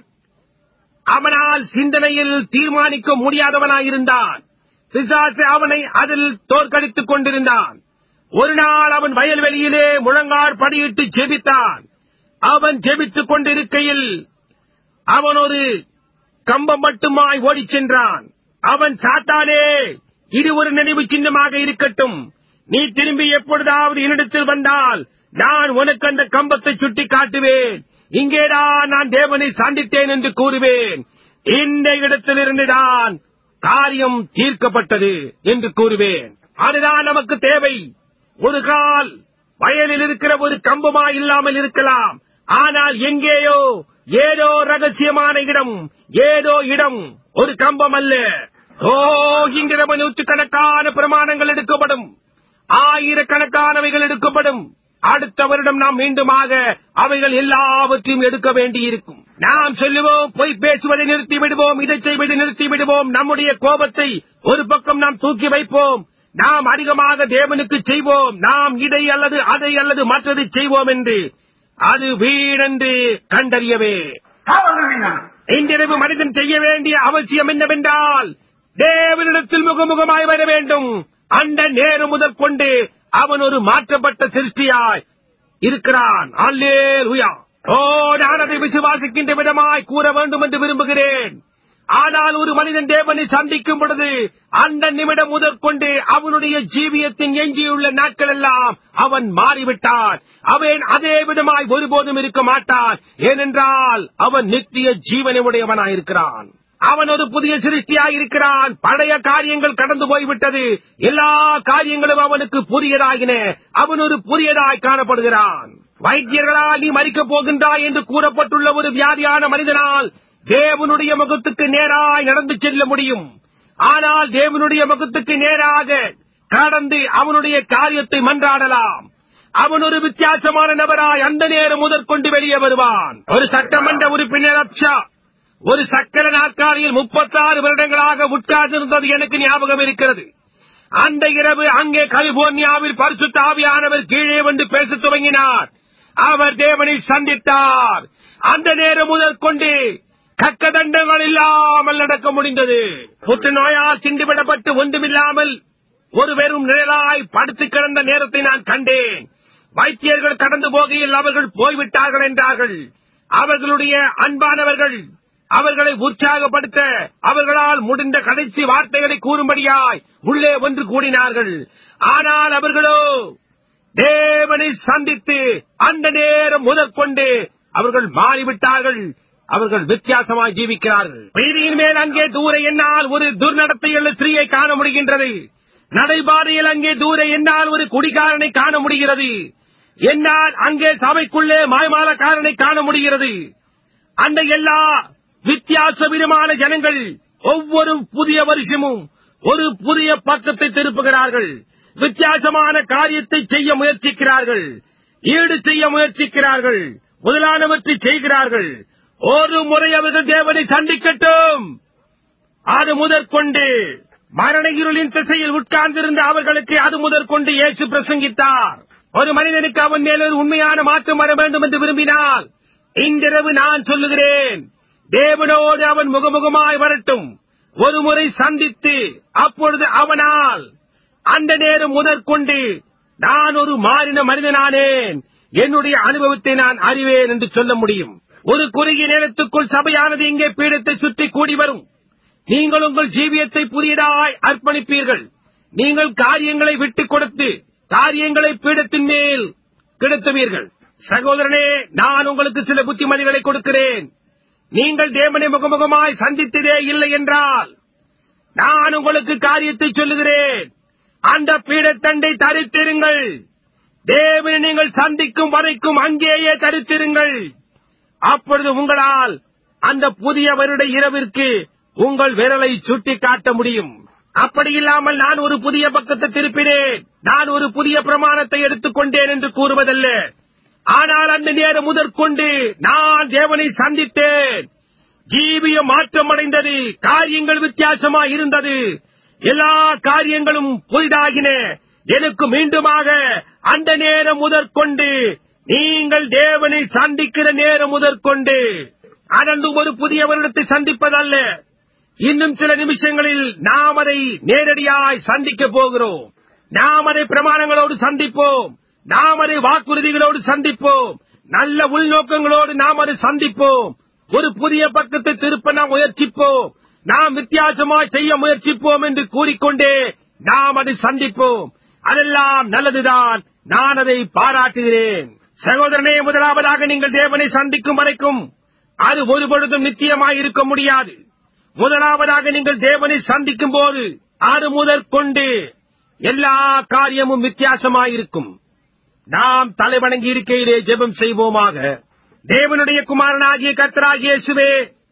அவனால் சிந்தனையில் தீர்மானிக்க முடியாதவனாயிருந்தான் பிசாசு அவனை அதில் தோற்கடித்துக் கொண்டிருந்தான் ஒரு நாள் அவன் வயல்வெளியிலே முழங்கார் படியிட்டு ஜெபித்தான் அவன் ஜெபித்துக் கொண்டிருக்கையில் அவன் ஒரு கம்பம் மட்டுமாய் ஓடிச் சென்றான் அவன் சாத்தானே இது ஒரு நினைவு சின்னமாக இருக்கட்டும் நீ திரும்பி எப்பொழுதாவது என்னிடத்தில் வந்தால் நான் உனக்கு அந்த கம்பத்தை சுட்டி காட்டுவேன் இங்கேதான் நான் தேவனை சந்தித்தேன் என்று கூறுவேன் இந்த இடத்திலிருந்துதான் காரியம் தீர்க்கப்பட்டது என்று கூறுவேன் அதுதான் நமக்கு தேவை ஒரு கால் வயலில் இருக்கிற ஒரு கம்பமா இல்லாமல் இருக்கலாம் ஆனால் எங்கேயோ ஏதோ ரகசியமான இடம் ஏதோ இடம் ஒரு கம்பம் அல்ல ஓ இங்கிரம நூற்றுக்கணக்கான பிரமாணங்கள் எடுக்கப்படும் ஆயிரக்கணக்கானவைகள் எடுக்கப்படும் அடுத்த வருடம் நாம் மீண்டுமாக அவைகள் எல்லாவற்றையும் எடுக்க வேண்டியிருக்கும் நாம் சொல்லுவோம் பொய் பேசுவதை நிறுத்தி விடுவோம் இதை செய்வதை நிறுத்தி விடுவோம் நம்முடைய கோபத்தை ஒரு பக்கம் நாம் தூக்கி வைப்போம் நாம் அதிகமாக தேவனுக்கு செய்வோம் நாம் இதை அல்லது அதை அல்லது மற்றது செய்வோம் என்று அது வீடென்று கண்டறியவே Hallelujah. இன்றிரவு மனிதன் செய்ய வேண்டிய அவசியம் என்னவென்றால் தேவனிடத்தில் முகமுகமாய் வர வேண்டும் அந்த நேரம் முதற்கொண்டு அவன் ஒரு மாற்றப்பட்ட சிருஷ்டியாய் இருக்கிறான் அல்லேலூயா ஓ நான் அதை விசுவாசிக்கின்ற விதமாய் கூற வேண்டும் என்று விரும்புகிறேன் ஆனால் ஒரு மனிதன் தேவனை சந்திக்கும் பொழுது அந்த நிமிடம் முதற்கொண்டு அவனுடைய ஜீவியத்தின் எஞ்சியுள்ள நாட்கள் எல்லாம் அவன் மாறிவிட்டான் அவன் அதே விதமாய் ஒருபோதும் இருக்க மாட்டான் ஏனென்றால் அவன் நித்திய ஜீவனை உடையவனாயிருக்கிறான் அவன் ஒரு புதிய சிருஷ்டியாயிருக்கிறான் பழைய காரியங்கள் கடந்து போய்விட்டது எல்லா காரியங்களும் அவனுக்கு புதியதாகின அவன் ஒரு புதியதாய் காணப்படுகிறான் வைத்தியர்களால் நீ மறிக்கப் போகின்றாய் என்று கூறப்பட்டுள்ள ஒரு வியாதியான மனிதனால் தேவனுடைய முகத்துக்கு நேராய் நடந்து செல்ல முடியும் ஆனால் தேவனுடைய முகத்துக்கு நேராக கடந்து அவனுடைய காரியத்தை மன்றாடலாம் அவன் ஒரு வித்தியாசமான நபராய் அந்த நேரம் முதற்கொண்டு வெளியே வருவான் ஒரு சட்டமன்ற உறுப்பினர் அப்ஷா ஒரு சக்கர நாற்காலியில் முப்பத்தாறு வருடங்களாக உட்கார்ந்திருந்தது எனக்கு ஞாபகம் இருக்கிறது அந்த இரவு அங்கே கலிபோர்னியாவில் பரிசுத்த ஆவியானவர் கீழே வந்து பேசத் துவங்கினார் அவர் தேவனை சந்தித்தார் அந்த நேரம் முதற்கொண்டு கக்கதண்டங்கள் இல்லாமல் நடக்க முடிந்தது புற்றுநோயால் திண்டுவிடப்பட்டு ஒன்றுமில்லாமல் ஒரு வெறும் நிழலாய் படுத்து கிடந்த நேரத்தை நான் கண்டேன் வைத்தியர்கள் கடந்து போகையில் அவர்கள் போய்விட்டார்கள் என்றார்கள் அவர்களுடைய அன்பானவர்கள் அவர்களை உற்சாகப்படுத்த அவர்களால் முடிந்த கடைசி வார்த்தைகளை கூறும்படியாய் உள்ளே ஒன்று கூடினார்கள் ஆனால் அவர்களோ தேவனை சந்தித்து அந்த நேரம் முதற்கொண்டு அவர்கள் மாறிவிட்டார்கள் அவர்கள் வித்தியாசமாய் ஜீவிக்கிறார்கள் வீதியின் மேல் அங்கே தூர என்னால் ஒரு துர்நடத்தையுள்ள ஸ்திரீயை காண முடிகின்றது நடைபாதையில் அங்கே தூர என்னால் ஒரு குடிகாரனை காண முடிகிறது என்னால் அங்கே சபைக்குள்ளே மாய்மாலக்காரனை காண முடிகிறது அந்த எல்லா வித்தியாச விதமான ஜனங்கள் ஒவ்வொரு புதிய வருஷமும் ஒரு புதிய பக்கத்தை திருப்புகிறார்கள் வித்தியாசமான காரியத்தை செய்ய முயற்சிக்கிறார்கள் ஈடு செய்ய முயற்சிக்கிறார்கள் முதலானவற்றை செய்கிறார்கள் ஒரு முறை அவர்கள் தேவனை சந்திக்கட்டும் அது முதற்கொண்டு மரண இருளின் திசையில் உட்கார்ந்திருந்த அவர்களுக்கு அது முதற்கொண்டு இயேசு பிரசங்கித்தார் ஒரு மனிதனுக்கு அவன் மேல் ஒரு உண்மையான மாற்றம் வர வேண்டும் என்று விரும்பினால் இன்றிரவு நான் சொல்லுகிறேன் தேவனோடு அவன் முகமுகமாய் வரட்டும் ஒரு முறை சந்தித்து அப்பொழுது அவனால் அந்த நேரம் முதற்கொண்டு நான் ஒரு மாறின மனிதனானேன் என்னுடைய அனுபவத்தை நான் அறிவேன் என்று சொல்ல முடியும் ஒரு குறுகிய நேரத்துக்குள் சபையானது இங்கே பீடத்தை சுற்றி கூடி வரும் நீங்கள் உங்கள் ஜீவியத்தை புதியதாய் அர்ப்பணிப்பீர்கள் நீங்கள் காரியங்களை விட்டுக் கொடுத்து காரியங்களை பீடத்தின் மேல் கிடத்துவீர்கள் சகோதரனே நான் உங்களுக்கு சில புத்திமதிகளை கொடுக்கிறேன் நீங்கள் தேவனை முகமுகமாய் சந்தித்ததே இல்லை என்றால் நான் உங்களுக்கு காரியத்தை சொல்லுகிறேன் அந்த பீடத்தண்டை தரித்திருங்கள் தேவனை நீங்கள் சந்திக்கும் வரைக்கும் அங்கேயே தரித்திருங்கள் அப்பொழுது உங்களால் அந்த புதிய வருட இரவிற்கு உங்கள் விரலை சுட்டி காட்ட முடியும் அப்படி இல்லாமல் நான் ஒரு புதிய பக்கத்தை திருப்பினேன் நான் ஒரு புதிய பிரமாணத்தை எடுத்துக்கொண்டேன் என்று கூறுவதல்ல ஆனால் அந்த நேரம் முதற்கொண்டு நான் தேவனை சந்தித்தேன் ஜீவியம் மாற்றமடைந்தது காரியங்கள் வித்தியாசமா இருந்தது எல்லா காரியங்களும் புதிதாகின எனக்கு மீண்டுமாக அந்த நேரம் முதற்கொண்டு நீங்கள் தேவனை சந்திக்கிற நேரம் முதற்கொண்டு அதன்று ஒரு புதிய வருடத்தை சந்திப்பதல்ல இன்னும் சில நிமிஷங்களில் நாம் அதை நேரடியாய் சந்திக்கப் போகிறோம் நாம் அதை பிரமாணங்களோடு சந்திப்போம் நாம் அதை வாக்குறுதிகளோடு சந்திப்போம் நல்ல உள்நோக்கங்களோடு நாம் அதை சந்திப்போம் ஒரு புதிய பக்கத்தை திருப்ப நாம் முயற்சிப்போம் நாம் வித்தியாசமாய் செய்ய முயற்சிப்போம் என்று கூறிக்கொண்டே நாம் அதை சந்திப்போம் அதெல்லாம் நல்லதுதான் நான் அதை பாராட்டுகிறேன் சகோதரனே முதலாவதாக நீங்கள் தேவனை சந்திக்கும் வரைக்கும் அது ஒருபொழுதும் நித்தியமாய் இருக்க முடியாது முதலாவதாக நீங்கள் தேவனை சந்திக்கும் போது அது முதற்கொண்டு எல்லா காரியமும் வித்தியாசமாயிருக்கும் நாம் தலைவணங்கி இருக்கையிலே ஜெபம் செய்வோமாக தேவனுடைய குமாரனாகிய கர்த்தராகிய இயேசுவே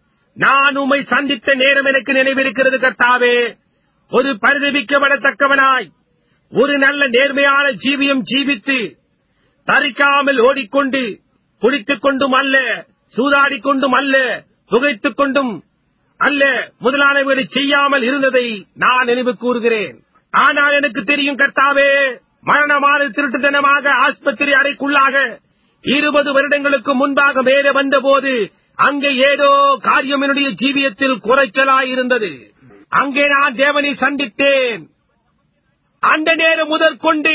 நான் உம்மை சந்தித்த நேரம் எனக்கு நினைவிருக்கிறது கர்த்தாவே ஒரு பரிதவிக்கப்படத்தக்கவனாய் ஒரு நல்ல நேர்மையான ஜீவியம் ஜீவித்து தரிக்காமல் ஓடிக்கொண்டு குடித்துக் கொண்டும் அல்ல சூதாடிக் கொண்டும் அல்ல புகைத்துக் கொண்டும் அல்ல முதலானவர்களை செய்யாமல் இருந்ததை நான் நினைவு கூறுகிறேன் ஆனால் எனக்கு தெரியும் கர்த்தாவே மரணமான திருட்டுத்தனமாக ஆஸ்பத்திரி அறைக்குள்ளாக இருபது வருடங்களுக்கு முன்பாக மேலே வந்தபோது அங்கே ஏதோ காரியம் என்னுடைய ஜீவியத்தில் குறைச்சலாயிருந்தது அங்கே நான் தேவனை சந்தித்தேன் அந்த நேரம் முதற்கொண்டு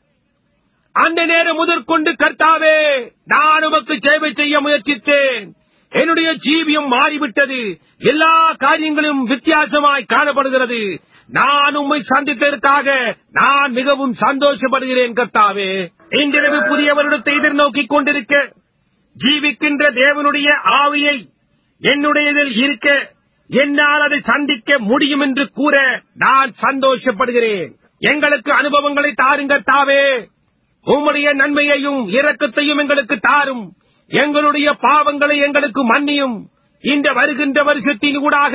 அந்த நேரம் முதற்கொண்டு கர்த்தாவே நான் உமக்கு சேவை செய்ய முயற்சித்தேன் என்னுடைய ஜீவியம் மாறிவிட்டது எல்லா காரியங்களும் வித்தியாசமாய் காணப்படுகிறது நான் உம்மை சந்தித்ததற்காக நான் மிகவும் சந்தோஷப்படுகிறேன் கர்த்தாவே இன்றிரவு புதிய வருடத்தை எதிர்நோக்கிக் கொண்டிருக்க ஜீவிக்கின்ற தேவனுடைய ஆவியை என்னுடையதில் இருக்க என்னால் அதை சந்திக்க முடியும் என்று கூற நான் சந்தோஷப்படுகிறேன் எங்களுக்கு அனுபவங்களை தாருங்க தாவே உம்முடைய நன்மையையும் இரக்கத்தையும் எங்களுக்கு தாரும் எங்களுடைய பாவங்களை எங்களுக்கு மன்னியும் இந்த வருகின்ற வருஷத்தின் ஊடாக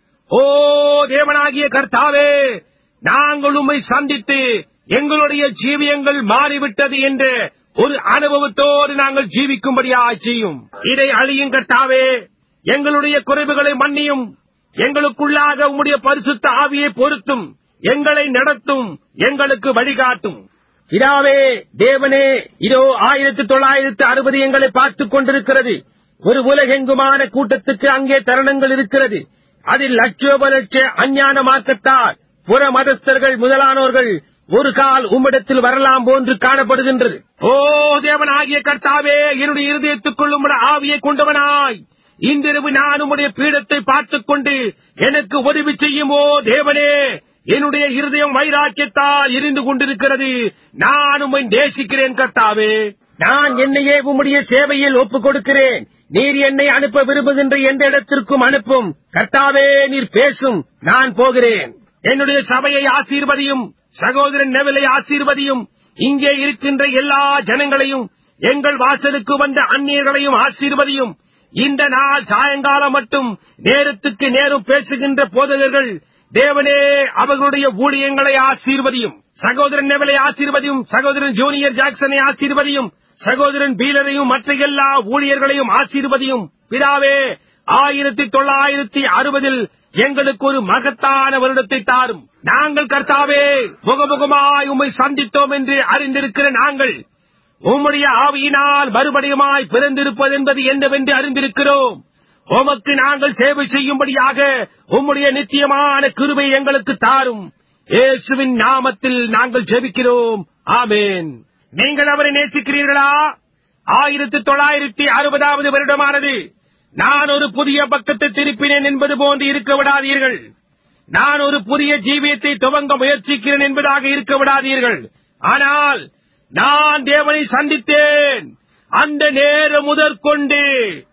ஓ தேவனாகிய கர்த்தாவே நாங்கள் உம்மை சந்தித்து எங்களுடைய ஜீவியங்கள் மாறிவிட்டது என்ற ஒரு அனுபவத்தோடு நாங்கள் ஜீவிக்கும்படியா செய்யும் இதை அழியும் கர்த்தாவே எங்களுடைய குறைவுகளை மன்னியும் எங்களுக்குள்ளாக உம்முடைய பரிசுத்த ஆவியை பொருத்தும் எங்களை நடத்தும் எங்களுக்கு வழிகாட்டும் இதாவே தேவனே இதோ ஆயிரத்தி தொள்ளாயிரத்து அறுபது எங்களை பார்த்துக் கொண்டிருக்கிறது ஒரு உலகெங்குமான கூட்டத்துக்கு அங்கே தருணங்கள் இருக்கிறது அதில் லட்சோப லட்ச அஞ்ஞான மார்க்கத்தார் புற மதஸ்தர்கள் முதலானோர்கள் ஒரு கால் உம்மிடத்தில் வரலாம் போன்று காணப்படுகின்றது ஓ தேவனாகிய கர்த்தாவே என்னுடைய இருதயத்துக்குள் உம்முடைய ஆவியை கொண்டவனாய் இன்றிரவு நான் உம்முடைய பீடத்தை பார்த்துக் கொண்டு எனக்கு உதவி செய்யுமோ தேவனே என்னுடைய இருதயம் வைராக்கியத்தால் இருந்து கொண்டிருக்கிறது நான் உம்மை நேசிக்கிறேன் கர்த்தாவே நான் என்னையே உம்முடைய சேவையில் ஒப்புக் கொடுக்கிறேன் நீர் என்னை அனுப்ப விரும்புகின்ற எந்த இடத்திற்கும் அனுப்பும் கர்த்தாவே நீர் பேசும் நான் போகிறேன் என்னுடைய சபையை ஆசீர்வதியும் சகோதரன் நெவலை ஆசீர்வதியும் இங்கே இருக்கின்ற எல்லா ஜனங்களையும் எங்கள் வாசலுக்கு வந்த அந்நியர்களையும் ஆசீர்வதியும் இந்த நாள் சாயங்காலம் மட்டும் நேரத்துக்கு நேரம் பேசுகின்ற போதகர்கள் தேவனே அவர்களுடைய ஊழியங்களை ஆசீர்வதியும் சகோதரன் நெவலை ஆசீர்வதியும் சகோதரன் ஜூனியர் ஜாக்சனை ஆசீர்வதியும் சகோதரன் பீலரையும் மற்ற எல்லா ஊழியர்களையும் ஆசீர்வதியும் பிதாவே ஆயிரத்தி தொள்ளாயிரத்தி அறுபதில் எங்களுக்கு ஒரு மகத்தான வருடத்தை தாரும் நாங்கள் கர்த்தாவே முகமுகமாய் உம்மை சந்தித்தோம் என்று அறிந்திருக்கிற நாங்கள் உம்முடைய ஆவியினால் மறுபடியுமாய் பிறந்திருப்பது என்பது என்னவென்று அறிந்திருக்கிறோம் உமக்கு நாங்கள் சேவை செய்யும்படியாக உம்முடைய நித்தியமான கிருபை எங்களுக்கு தாரும் இயேசுவின் நாமத்தில் நாங்கள் ஜெபிக்கிறோம் ஆமென் நீங்கள் அவரை நேசிக்கிறீர்களா ஆயிரத்தி தொள்ளாயிரத்தி அறுபதாவது வருடமானது நான் ஒரு புதிய பக்கத்தை திருப்பினேன் என்பது போன்று இருக்க விடாதீர்கள் நான் ஒரு புதிய ஜீவியத்தை துவங்க முயற்சிக்கிறேன் என்பதாக இருக்க விடாதீர்கள் ஆனால் நான் தேவனை சந்தித்தேன் அந்த நேரம் முதற்கொண்டு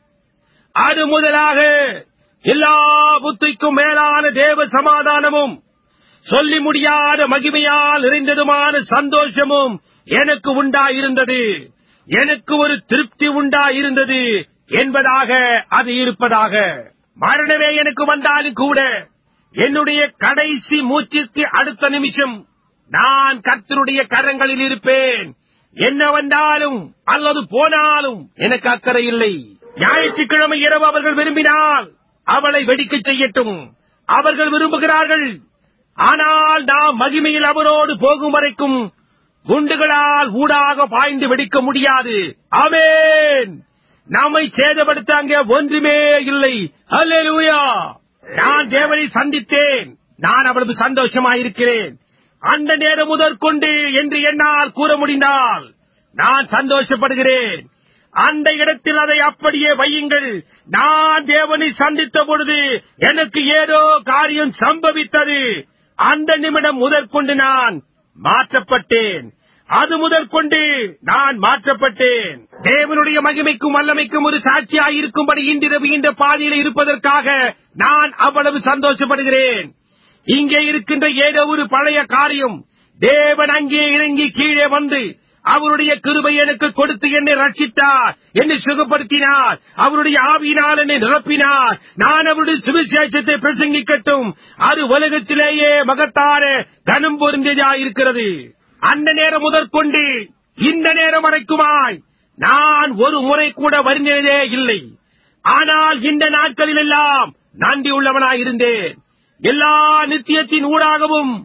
அது முதலாக எல்லா புத்திக்கும் மேலான தேவ சமாதானமும் சொல்லி முடியாத மகிமையால் நிறைந்ததுமான சந்தோஷமும் எனக்கு உண்டாயிருந்தது எனக்கு ஒரு திருப்தி உண்டாயிருந்தது என்பதாக அது இருப்பதாக மரணமே எனக்கு வந்தாலும் கூட என்னுடைய கடைசி மூச்சிற்கு அடுத்த நிமிஷம் நான் கர்த்தருடைய கரங்களில் இருப்பேன் என்ன வந்தாலும் அல்லது போனாலும் எனக்கு அக்கறை இல்லை ஞாயிற்றுக்கிழமை இரவு அவர்கள் விரும்பினால் அவளை வெடிக்கச் செய்யட்டும் அவர்கள் விரும்புகிறார்கள் ஆனால் நாம் மகிமையில் அவரோடு போகும் வரைக்கும் குண்டுகளால் ஊடாக பாய்ந்து வெடிக்க முடியாது ஆமென் நம்மை சேதப்படுத்த அங்கே ஒன்றுமே இல்லை அல்லேலூயா நான் தேவனை சந்தித்தேன் நான் அவ்வளவு சந்தோஷமாயிருக்கிறேன் அந்த நேரம் முதற்கொண்டு என்று என்னால் கூற முடிந்தால் நான் சந்தோஷப்படுகிறேன் அந்த இடத்தில் அதை அப்படியே வையுங்கள் நான் தேவனை சந்தித்த பொழுது எனக்கு ஏதோ காரியம் சம்பவித்தது அந்த நிமிடம் முதற்கொண்டு நான் மாற்றப்பட்டேன் அது முதற்கொண்டு நான் மாற்றப்பட்டேன் தேவனுடைய மகிமைக்கும் வல்லமைக்கும் ஒரு சாட்சியாய் இருக்கும்படி இன்றிரவு இந்த பாதையில் இருப்பதற்காக நான் அவ்வளவு சந்தோஷப்படுகிறேன் இங்கே இருக்கின்ற ஏதோ ஒரு பழைய காரியம் தேவன் அங்கே இறங்கி கீழே வந்து அவருடைய கிருபை எனக்கு கொடுத்து என்னை ரட்சித்தார் என்னை சுகப்படுத்தினார் அவருடைய ஆவியினால் என்னை நிரப்பினார் நான் அவருடைய சுவிசேஷத்தை பிரசங்கிக்கட்டும் அது உலகத்திலேயே மகத்தான கனம் பொருந்தியதாயிருக்கிறது அந்த நேரம் முதற்கொண்டு இந்த நேரம் வரைக்குமாய் நான் ஒரு முறை கூட வருந்ததே இல்லை ஆனால் இந்த நாட்களில் எல்லாம் நன்றி உள்ளவனாயிருந்தேன் எல்லா நித்தியத்தின் ஊடாகவும்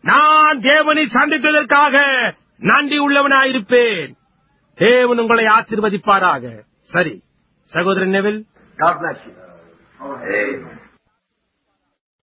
நான் தேவனை சந்தித்ததற்காக நன்றி உள்ளவனாயிருப்பேன் தேவன் உங்களை ஆசீர்வதிப்பாராக சரி சகோதரன் Neville God bless you. Amen.